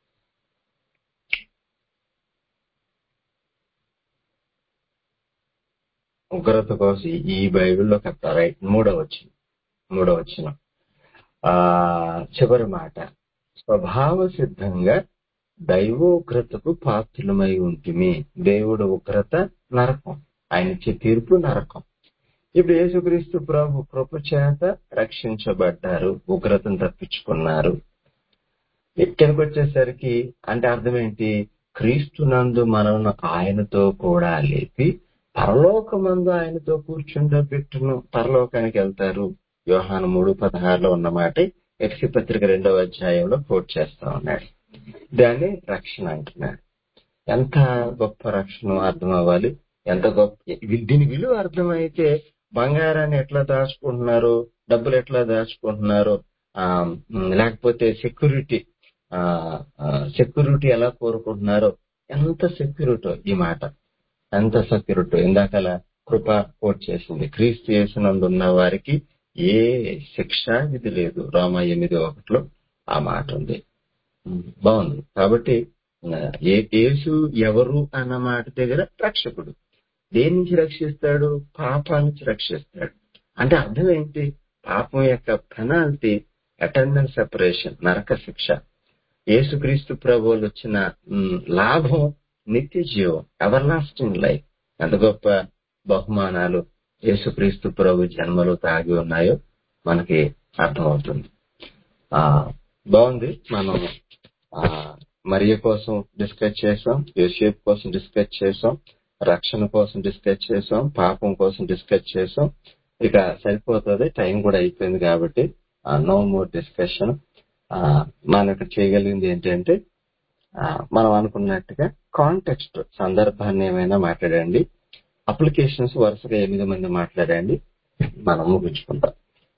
ఉగ్రత కోసం ఈ బైబిల్లో కట్ట రైట్ మూడవ వచ్చిన మూడవ వచ్చిన ఆ చివరి మాట స్వభావ సిద్ధంగా దైవోగ్రతకు పాత్రులమై ఉంటుంది దేవుడు ఉగ్రత నరకం ఆయన ఇచ్చే తీర్పు నరకం ఇప్పుడు యేసుక్రీస్తు ప్రభు కృప చేత రక్షించబడ్డారు ఉగ్రతను తప్పించుకున్నారు ఇక్కడికి వచ్చేసరికి అంటే అర్థం ఏంటి క్రీస్తునందు మనల్ని ఆయనతో కూడా లేపి పరలోకమందు ఆయనతో కూర్చుండబెట్టును పరలోకానికి వెళ్తారు యోహాను మూడు పదహారులో ఉన్నమాట ఎఫ్సి పత్రిక రెండవ అధ్యాయంలో కోట్ చేస్తా ఉన్నాడు దాన్ని రక్షణ అంటున్నాడు ఎంత గొప్ప రక్షణ అర్థం అవ్వాలి ఎంత గొప్ప దీని విలువ అర్థమైతే బంగారాన్ని ఎట్లా దాచుకుంటున్నారు డబ్బులు ఎట్లా దాచుకుంటున్నారు ఆ, ఉమ్, లేకపోతే సెక్యూరిటీ సెక్యూరిటీ ఎలా కోరుకుంటున్నారో ఎంత సెక్యూరిటీ ఈ మాట ఎంత సెక్యూరిటీ ఇందాకల కృప కోట్ చేసింది క్రీస్తు యేసునందు ఉన్న వారికి ఏ శిక్ష విధి లేదు రోమ ఎనిమిది ఒకటిలో ఆ మాట ఉంది ఉమ్, బాగుంది కాబట్టి ఆ, ఏ యేసు ఎవరు అన్న మాట దగ్గర రక్షకుడు దేని నుంచి రక్షిస్తాడు పాపం నుంచి రక్షిస్తాడు అంటే అర్థం ఏంటి పాపం యొక్క పెనాల్టీ అటెండెన్స్ సెపరేషన్ నరక శిక్ష యేసుక్రీస్తు ప్రభువులు వచ్చిన ఉమ్, లాభం నిత్య జీవం ఎవర్ లాస్టింగ్ లైఫ్ ఎంత గొప్ప బహుమానాలు యేసుక్రీస్తు ప్రభు జన్మలో తాగి ఉన్నాయో మనకి అర్థమవుతుంది ఆ బాగుంది మనం ఆ మరియ కోసం డిస్కస్ చేసాం యోసేపు కోసం డిస్కస్ చేసాం రక్షణ కోసం డిస్కస్ చేసాం పాపం కోసం డిస్కస్ చేసాం ఇక సరిపోతుంది టైం కూడా అయిపోయింది కాబట్టి నో మోర్ డిస్కషన్ మనం ఇక్కడ చేయగలిగింది ఏంటంటే ఆ, మనం అనుకున్నట్టుగా కాంటెక్స్ట్ సందర్భాన్ని ఏమైనా మాట్లాడండి అప్లికేషన్స్ వరుసగా ఎనిమిది మంది మాట్లాడండి మనం ముగించుకుందాం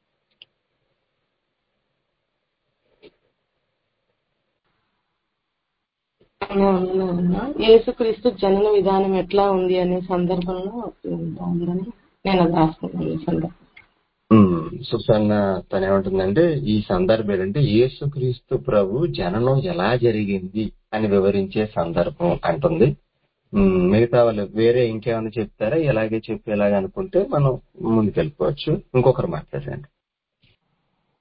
యేసుక్రీస్తు జనన విధానం ఎట్లా ఉంది అనే సందర్భంలో బాగుందని నేను అది రాసుకున్నాను ఈ సందర్భం ఉమ్, సుసన్న తను ఏమంటుందంటే ఈ సందర్భం ఏంటంటే యేసుక్రీస్తు ప్రభు జననం ఎలా జరిగింది అని వివరించే సందర్భం అంటుంది ఉమ్, మిగతా వాళ్ళు వేరే ఇంకేమైనా చెప్తారా ఇలాగే చెప్పి ఇలాగ అనుకుంటే మనం ముందుకెళ్ళిపోవచ్చు ఇంకొకరు మాట్లాడండి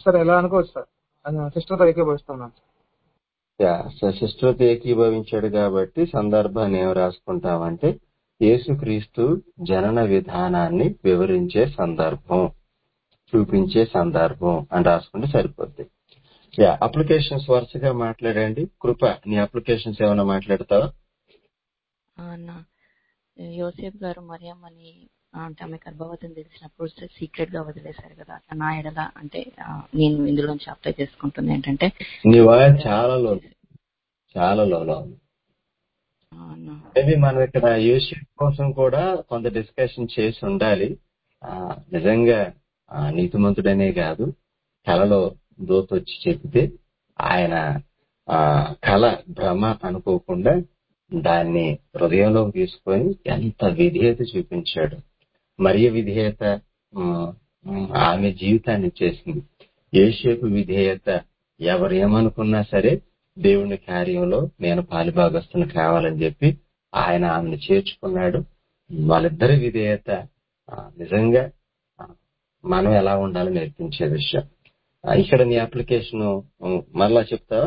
సార్ ఎలా అనుకోవచ్చు సార్ సిస్టర్తో ఏకీభవిస్తున్నాను యా, సో సిస్టర్తో ఏకీభవించాడు కాబట్టి సందర్భాన్ని ఏం రాసుకుంటామంటే యేసుక్రీస్తు జనన విధానాన్ని వివరించే సందర్భం చూపించే సందర్భం అని రాసుకుంటే సరిపోద్ది యా అప్లికేషన్స్ వరుసగా మాట్లాడండి కృప నీ అప్లికేషన్స్ ఏమైనా మాట్లాడతావా ఆ, అన్న యోసేఫ్ గారు మరియమ్మని ఆ, అంటే ఆమె గర్భవతిని తెలిసినప్పుడు సీక్రెట్ గా వదిలేశారు కదా అట్లా నా ఎడల అంటే ఆ, నేను ఇందులోంచి అప్లై చేసుకుంటుంది ఏంటంటే నీ వాయిస్ చాలా లో చాలా లోలో ఉంది ఆ, అన్న మేబీ మనం ఇక్కడ యూషిప్ కోసం కూడా కొంత డిస్కషన్ చేసి ఉండాలి ఆ, నిజంగా ఆ, నీతిమంతుడనే కాదు కళలో దోత వచ్చి చెప్తే ఆయన ఆ కళ భ్రమ అనుకోకుండా దాన్ని హృదయంలోకి తీసుకొని ఎంత విధేయత చూపించాడు మరియ విధేయత ఉమ్, ఉమ్, ఆమె జీవితాన్ని ఇచ్చేసింది ఏషేపు విధేయత ఎవరు ఏమనుకున్నా సరే దేవుని కార్యంలో నేను పాలిభాగస్తుని కావాలని చెప్పి ఆయన ఆమెను చేర్చుకున్నాడు వాళ్ళిద్దరి విధేయత ఆ, నిజంగా ఆ, మనం ఎలా ఉండాలో నేర్పించే విషయం ఆ, ఇక్కడ నీ అప్లికేషన్ మరలా చెప్తావా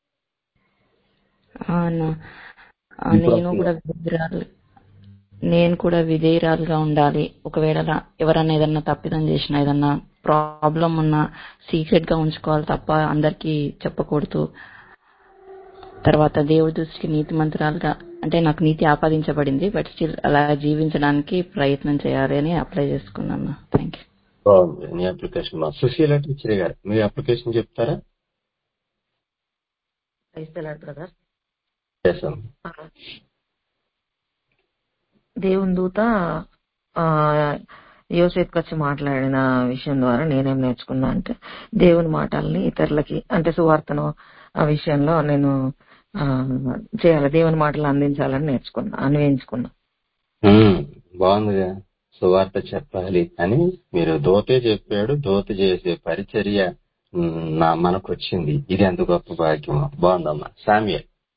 ఆ, అన్న ఆ, ఇప్పుడు నేను కూడా విధేయురాలు నేను కూడా విధేయురాలుగా ఉండాలి ఒకవేళ రా- ఎవరన్నా ఏదన్నా తప్పిదం చేసినా ఏదన్నా ప్రాబ్లం ఉన్నా సీక్రెట్ గా ఉంచుకోవాలి తప్ప అందరికీ చెప్పకూడదు తర్వాత దేవుడి దృష్టికి నీతి మంత్రాలుగా అంటే నాకు నీతి ఆపాదించబడింది బట్ స్టిల్ అలా జీవించడానికి ప్రయత్నం చేయాలి అని అప్లై చేసుకున్నాను థ్యాంక్ యూ బాగుంది నీ అప్లికేషన్ బాగుంది సుశీల టీచర్ గారు మీ అప్లికేషన్ చెప్తారా బ్రదర్ చేసాం దేవుని దూత ఆ యోసేపు వచ్చి మాట్లాడిన విషయం ద్వారా నేనేం నేర్చుకున్నా అంటే దేవుని మాటల్ని ఇతరులకి అంటే సువార్తను ఆ విషయంలో నేను ఆ, చేయాలి దేవుని మాటలు అందించాలని నేర్చుకున్నా అన్వయించుకున్నా ఉమ్, బాగుందిగా సువార్త చెప్పాలి అని మీరు దోతే చెప్పాడు దోత చేసే పరిచర్య ఉమ్, నా మనకు వచ్చింది ఇది ఎంత గొప్ప భాగ్యం బాగుందమ్మా సామ్య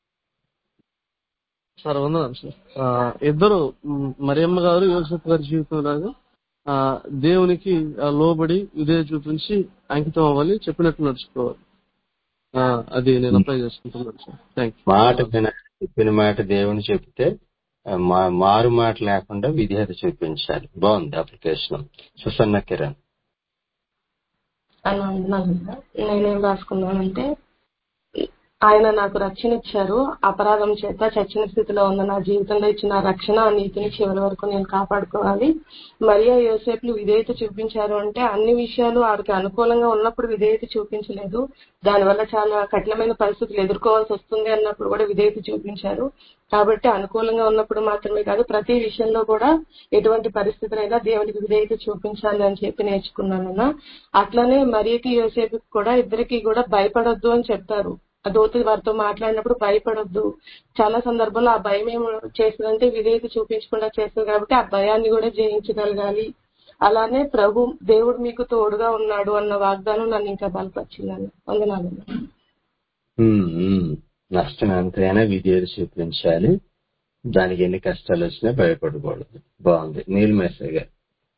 సార్ వందనాలు సార్ ఆ, ఇద్దరు మ్, మరియమ్మ గారు యోసెఫ్ గారి జీవితంలో ఆ, దేవునికి ఆ, లోబడి ఇదే చూపించి అంకితం అవ్వాలి చెప్పినట్టు నడుచుకోవాలి ఆ, అది నేను అప్లై చేసుకుంటున్నాను సార్ థ్యాంక్ మాట విన చెప్పిన మాట దేవుని చెప్తే ఆ, మా- మారు మాట లేకుండా విధేయత చూపించాలి బాగుంది అప్లికేషన్ సుసన్న కిరణ్ అని అంటున్నాను కదా. నేనేం రాసుకున్నానంటే ఆయన నాకు రక్షణ ఇచ్చారు అపరాధం చేత చచ్చిన స్థితిలో ఉన్న నా జీవితంలో ఇచ్చిన రక్షణ ఆ నీతిని చివరి వరకు నేను కాపాడుకోవాలి మరియా యోసేపులు విధేయత చూపించారు అంటే అన్ని విషయాలు వారికి అనుకూలంగా ఉన్నప్పుడు విధేయత చూపించలేదు దానివల్ల చాలా కఠినమైన పరిస్థితులు ఎదుర్కోవాల్సి వస్తుంది అన్నప్పుడు కూడా విధేయత చూపించారు కాబట్టి అనుకూలంగా ఉన్నప్పుడు మాత్రమే కాదు ప్రతి విషయంలో కూడా ఎటువంటి పరిస్థితులైనా దేవునికి విధేయత చూపించాలి అని చెప్పి నేర్చుకున్నానన్న అట్లనే మరియకి యోసేపుకి కూడా ఇద్దరికి కూడా భయపడొద్దు అని చెప్తారు ఆ దోతి వారితో మాట్లాడినప్పుడు భయపడొద్దు చాలా సందర్భాల్లో ఆ భయం ఏం చేస్తుందంటే విధేయత చూపించకుండా చేస్తుంది కాబట్టి ఆ భయాన్ని కూడా జయించగలగాలి అలానే ప్రభు దేవుడు మీకు తోడుగా ఉన్నాడు అన్న వాగ్దానం నన్ను ఇంకా బలపరిచిందని వందనాలు ఉమ్, ఉమ్. నష్టం ఎంతైనా విధేయత చూపించాలి దానికి ఎన్ని కష్టాలు వచ్చినా భయపడకూడదు బాగుంది నీలిమేసయ్య గారు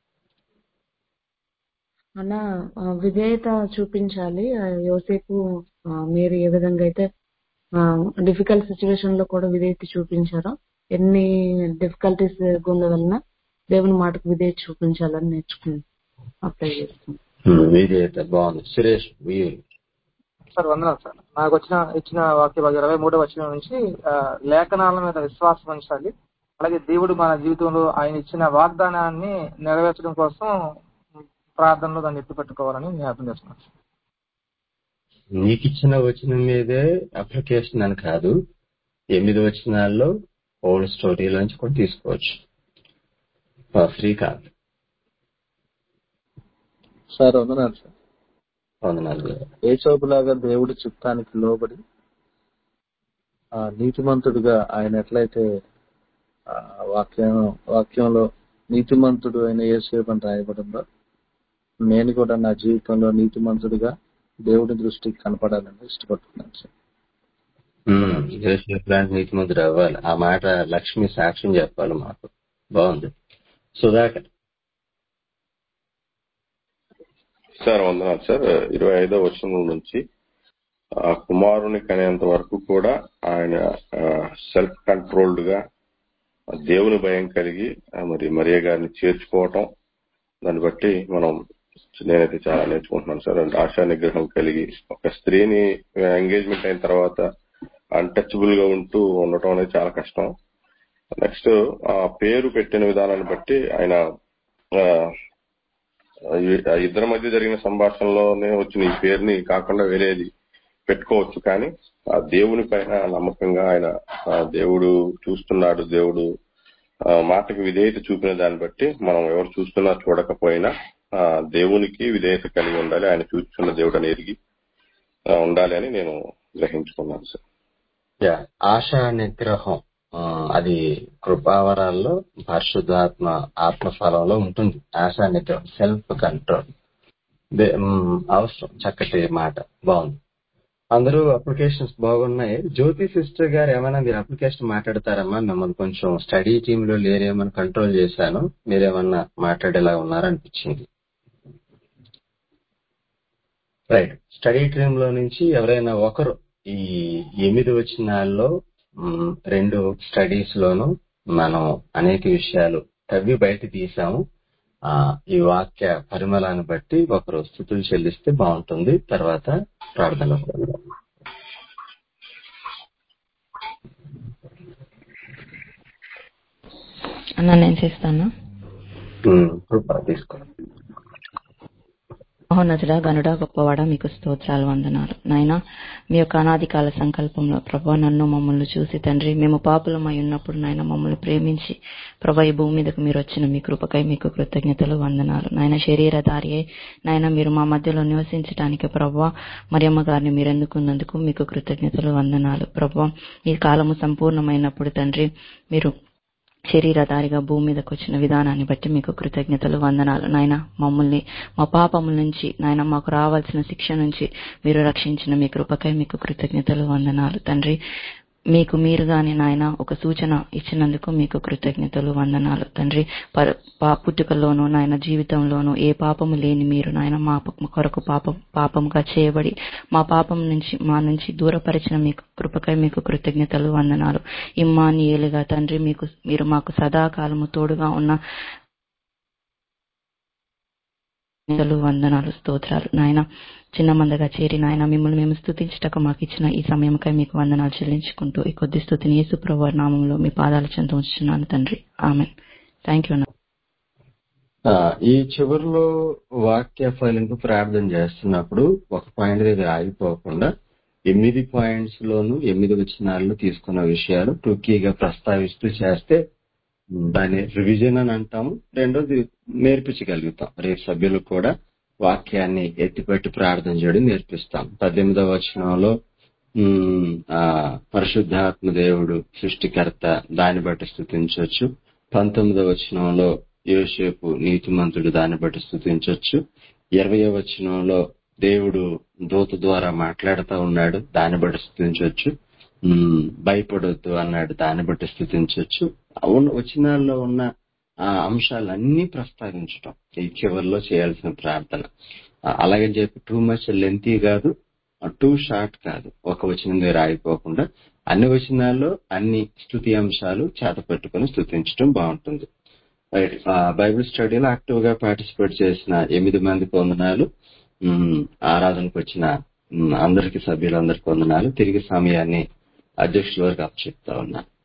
అన్న ఆ, విధేయత చూపించాలి ఆ, యోసేపు ఆ, మీరు ఏ విధంగా అయితే డిఫికల్ట్ సిచ్యువేషన్ లో కూడా విధేయత చూపించారో ఎన్ని డిఫికల్టీస్ గుండా వెళ్ళినా దేవుని మాటకు విధేయత చూపించాలని నేర్చుకుని అప్లై చేస్తాను ఉమ్, విధేయత బాగుంది సురేష్ వీరు సార్ వందనాలు సార్ నాకు వచ్చిన ఇచ్చిన వాక్య భాగం ఇరవై మూడో వచ్చిన నుంచి ఆ, లేఖనాల మీద విశ్వాసం ఉంచాలి అలాగే దేవుడు మన జీవితంలో ఆయన ఇచ్చిన వాగ్దానాన్ని నెరవేర్చడం కోసం ప్రార్థనలో దాన్ని ఎత్తి పెట్టుకోవాలని నేను అర్థం చేస్తున్నాను నీకు ఇచ్చిన వచనం మీదే అప్లికేషన్ అని కాదు ఎనిమిది వచనాల్లో ఓల్డ్ స్టోరీలోంచి కూడా తీసుకోవచ్చు ఫ్రీ కాదు సార్ వందనాలు సార్ వందనాలు ఏచోబులాగా దేవుడి చిత్తానికి లోబడి ఆ నీతిమంతుడుగా ఆయన ఎట్లయితే ఆ వాక్యం వాక్యంలో నీతిమంతుడు అయిన ఏసేపు అని రాయబడిందో నేను కూడా నా జీవితంలో నీతిమంతుడిగా దేవుడి దృష్టికి కనపడాలని ఇష్టపడుతున్నాను సార్ యోసేపు లాంటి నీతిమంతుడు అవ్వాలి ఆ మాట లక్ష్మి సాక్ష్యం చెప్పాలి మాకు బాగుంది సుధాకర్ సార్ వందనాలు సార్ ఇరవై ఐదో వచనం నుంచి ఆ కుమారుని కనేంత వరకు కూడా ఆయన సెల్ఫ్ కంట్రోల్డ్ గా ఆ దేవుని భయం కలిగి ఆ మరి మరియ గారిని చేర్చుకోవటం దాన్ని బట్టి మనం నేనైతే చాలా నేర్చుకుంటున్నాను సార్ అంటే ఆశా నిగ్రహం కలిగి ఒక స్త్రీని ఎంగేజ్మెంట్ అయిన తర్వాత అన్టచబుల్ గా ఉంటూ ఉండటం అనేది చాలా కష్టం నెక్స్ట్ ఆ పేరు పెట్టిన విధానాన్ని బట్టి ఆయన ఆ, ఈ- ఆ ఇద్దరి మధ్య జరిగిన సంభాషణలోనే వచ్చిన ఈ పేరుని కాకుండా వేరేది పెట్టుకోవచ్చు కానీ ఆ దేవుని పైన నమ్మకంగా ఆయన ఆ దేవుడు చూస్తున్నాడు దేవుడు ఆ, మాటకి విధేయత చూపిన దాన్ని బట్టి మనం ఎవరు చూస్తున్నా చూడకపోయినా ఆ, దేవునికి విధేయత కలిగి ఉండాలి ఆయన చూస్తున్న దేవుడు అని ఎరిగి ఆ, ఉండాలి అని నేను గ్రహించుకున్నాను సార్ యా ఆశా నిగ్రహం ఆ, అది కృపావరాల్లో పరిశుద్ధాత్మ ఆత్మఫలంలో ఉంటుంది ఆశా నిగ్రహం సెల్ఫ్ కంట్రోల్ దే- మ్, అవసరం చక్కటి మాట బాగుంది అందరూ అప్లికేషన్స్ బాగున్నాయి జ్యోతి సిస్టర్ గారు ఏమైనా మీరు అప్లికేషన్ మాట్లాడతారమ్మా మిమ్మల్ని కొంచెం స్టడీ టీమ్ లో లేరేమని కంట్రోల్ చేశాను మీరేమన్నా మాట్లాడేలా ఉన్నారనిపించింది రైట్ స్టడీ టీమ్ లో నుంచి ఎవరైనా ఒకరు ఈ ఎనిమిది వచనాల్లో మ్, రెండు స్టడీస్ లోను మనం అనేక విషయాలు తవ్వి బయట తీసాము ఆ ఈ వాక్య పరిమళాన్ని బట్టి ఒకరు స్థుతులు చెల్లిస్తే బాగుంటుంది తర్వాత ప్రార్థన అన్న నేను చేస్తాను కృప తీసుకో మహోన్నతుడా గనుడా గొప్పవాడా మీకు స్తోత్రాలు వందనాలు నాయన మీ యొక్క అనాది కాల సంకల్పంలో ప్రభా నన్ను మమ్మల్ని చూసి తండ్రి మేము పాపులమై ఉన్నప్పుడు నాయన మమ్మల్ని ప్రేమించి ప్రభా ఈ భూమి మీదకు మీరు వచ్చిన మీ కృపకై మీకు కృతజ్ఞతలు వందనాలు నాయన శరీరధారి అయి నాయన మీరు మా మధ్యలో నివసించడానికి ప్రభా మరియమ్మ గారిని మీరు ఎన్నుకున్నందుకు మీకు కృతజ్ఞతలు వందనాలు ప్రభా ఈ కాలము సంపూర్ణమైనప్పుడు తండ్రి మీరు శరీరధారిగా భూమి మీదకి వచ్చిన విధానాన్ని బట్టి మీకు కృతజ్ఞతలు వందనాలు నాయన మమ్మల్ని మా పాపముల నుంచి నాయన మాకు రావాల్సిన శిక్ష నుంచి మీరు రక్షించిన మీ కృపకై మీకు కృతజ్ఞతలు వందనాలు తండ్రి మీకు మీరుగానే నాయన ఒక సూచన ఇచ్చినందుకు మీకు కృతజ్ఞతలు వందనాలు తండ్రి పర- పా పుట్టుకల్లోనూ నాయన జీవితంలోనూ ఏ పాపము లేని మీరు నాయన మా ప- కొరకు పాపం పాపముగా చేయబడి మా పాపం నుంచి మా నుంచి దూరపరిచిన మీకు కృపకై మీకు కృతజ్ఞతలు వందనాలు ఇమ్మానియేలుగా తండ్రి మీకు మీరు మాకు సదాకాలము తోడుగా ఉన్న వందనాలు వందనాలు స్తోత్రాలు నాయన చిన్న మందగా చేరి నాయన మిమ్మల్ని మేము స్థుతించటకు మాకు ఇచ్చిన ఈ సమయంకై మీకు వందనాలు చెల్లించుకుంటూ ఈ కొద్ది స్థుతిని యేసు ప్రభు నామంలో మీ పాదాల చెంత ఉంచుతున్నాను తండ్రి ఆమె థ్యాంక్ యూ ఆ, ఈ చివరిలో వాక్య ఫలింపు ప్రార్థన చేస్తున్నప్పుడు ఒక పాయింట్ దగ్గర ఆగిపోకుండా ఎనిమిది పాయింట్స్ లోను ఎనిమిది వచనాలను తీసుకున్న విషయాలు టూకీగా ప్రస్తావిస్తూ చేస్తే దాన్ని రివిజన్ అని అంటాము రెండోది నేర్పించగలుగుతాం రేపు సభ్యులకు కూడా వాక్యాన్ని ఎత్తిపెట్టి ప్రార్థన చేయడం నేర్పిస్తాం పద్దెనిమిదవ వచనంలో ఉమ్, ఆ పరిశుద్ధాత్మ దేవుడు సృష్టికర్త దాన్ని బట్టి స్థుతించవచ్చు పంతొమ్మిదవ వచనంలో యోసేపు నీతిమంతుడు దాన్ని బట్టి స్థుతించవచ్చు ఇరవై వచనంలో దేవుడు దూత ద్వారా మాట్లాడుతూ ఉన్నాడు దాన్ని బట్టి స్థుతించవచ్చు ఉమ్, భయపడొద్దు అన్నాడు దాన్ని బట్టి స్థుతించవచ్చు అవును వచనాల్లో ఉన్న ఆ అంశాలన్నీ ప్రస్తావించటం ఈ చివరిలో చేయాల్సిన ప్రార్థన ఆ, అలాగని చెప్పి టూ మచ్ లెంతీ కాదు టూ షార్ట్ కాదు ఒక వచనం దగ్గర ఆగిపోకుండా అన్ని వచనాల్లో అన్ని స్థుతి అంశాలు చేత పెట్టుకుని స్థుతించడం బాగుంటుంది రైట్ ఆ, బైబిల్ స్టడీలో యాక్టివ్ గా పార్టిసిపేట్ చేసిన ఎనిమిది మందికి వందనాలు ఉమ్, ఆరాధనకు వచ్చిన ఉమ్, అందరికి సభ్యులందరికీ వందనాలు తిరిగి సమయాన్ని అధ్యక్షుల వరకు అప్పచెప్తా ఉన్నా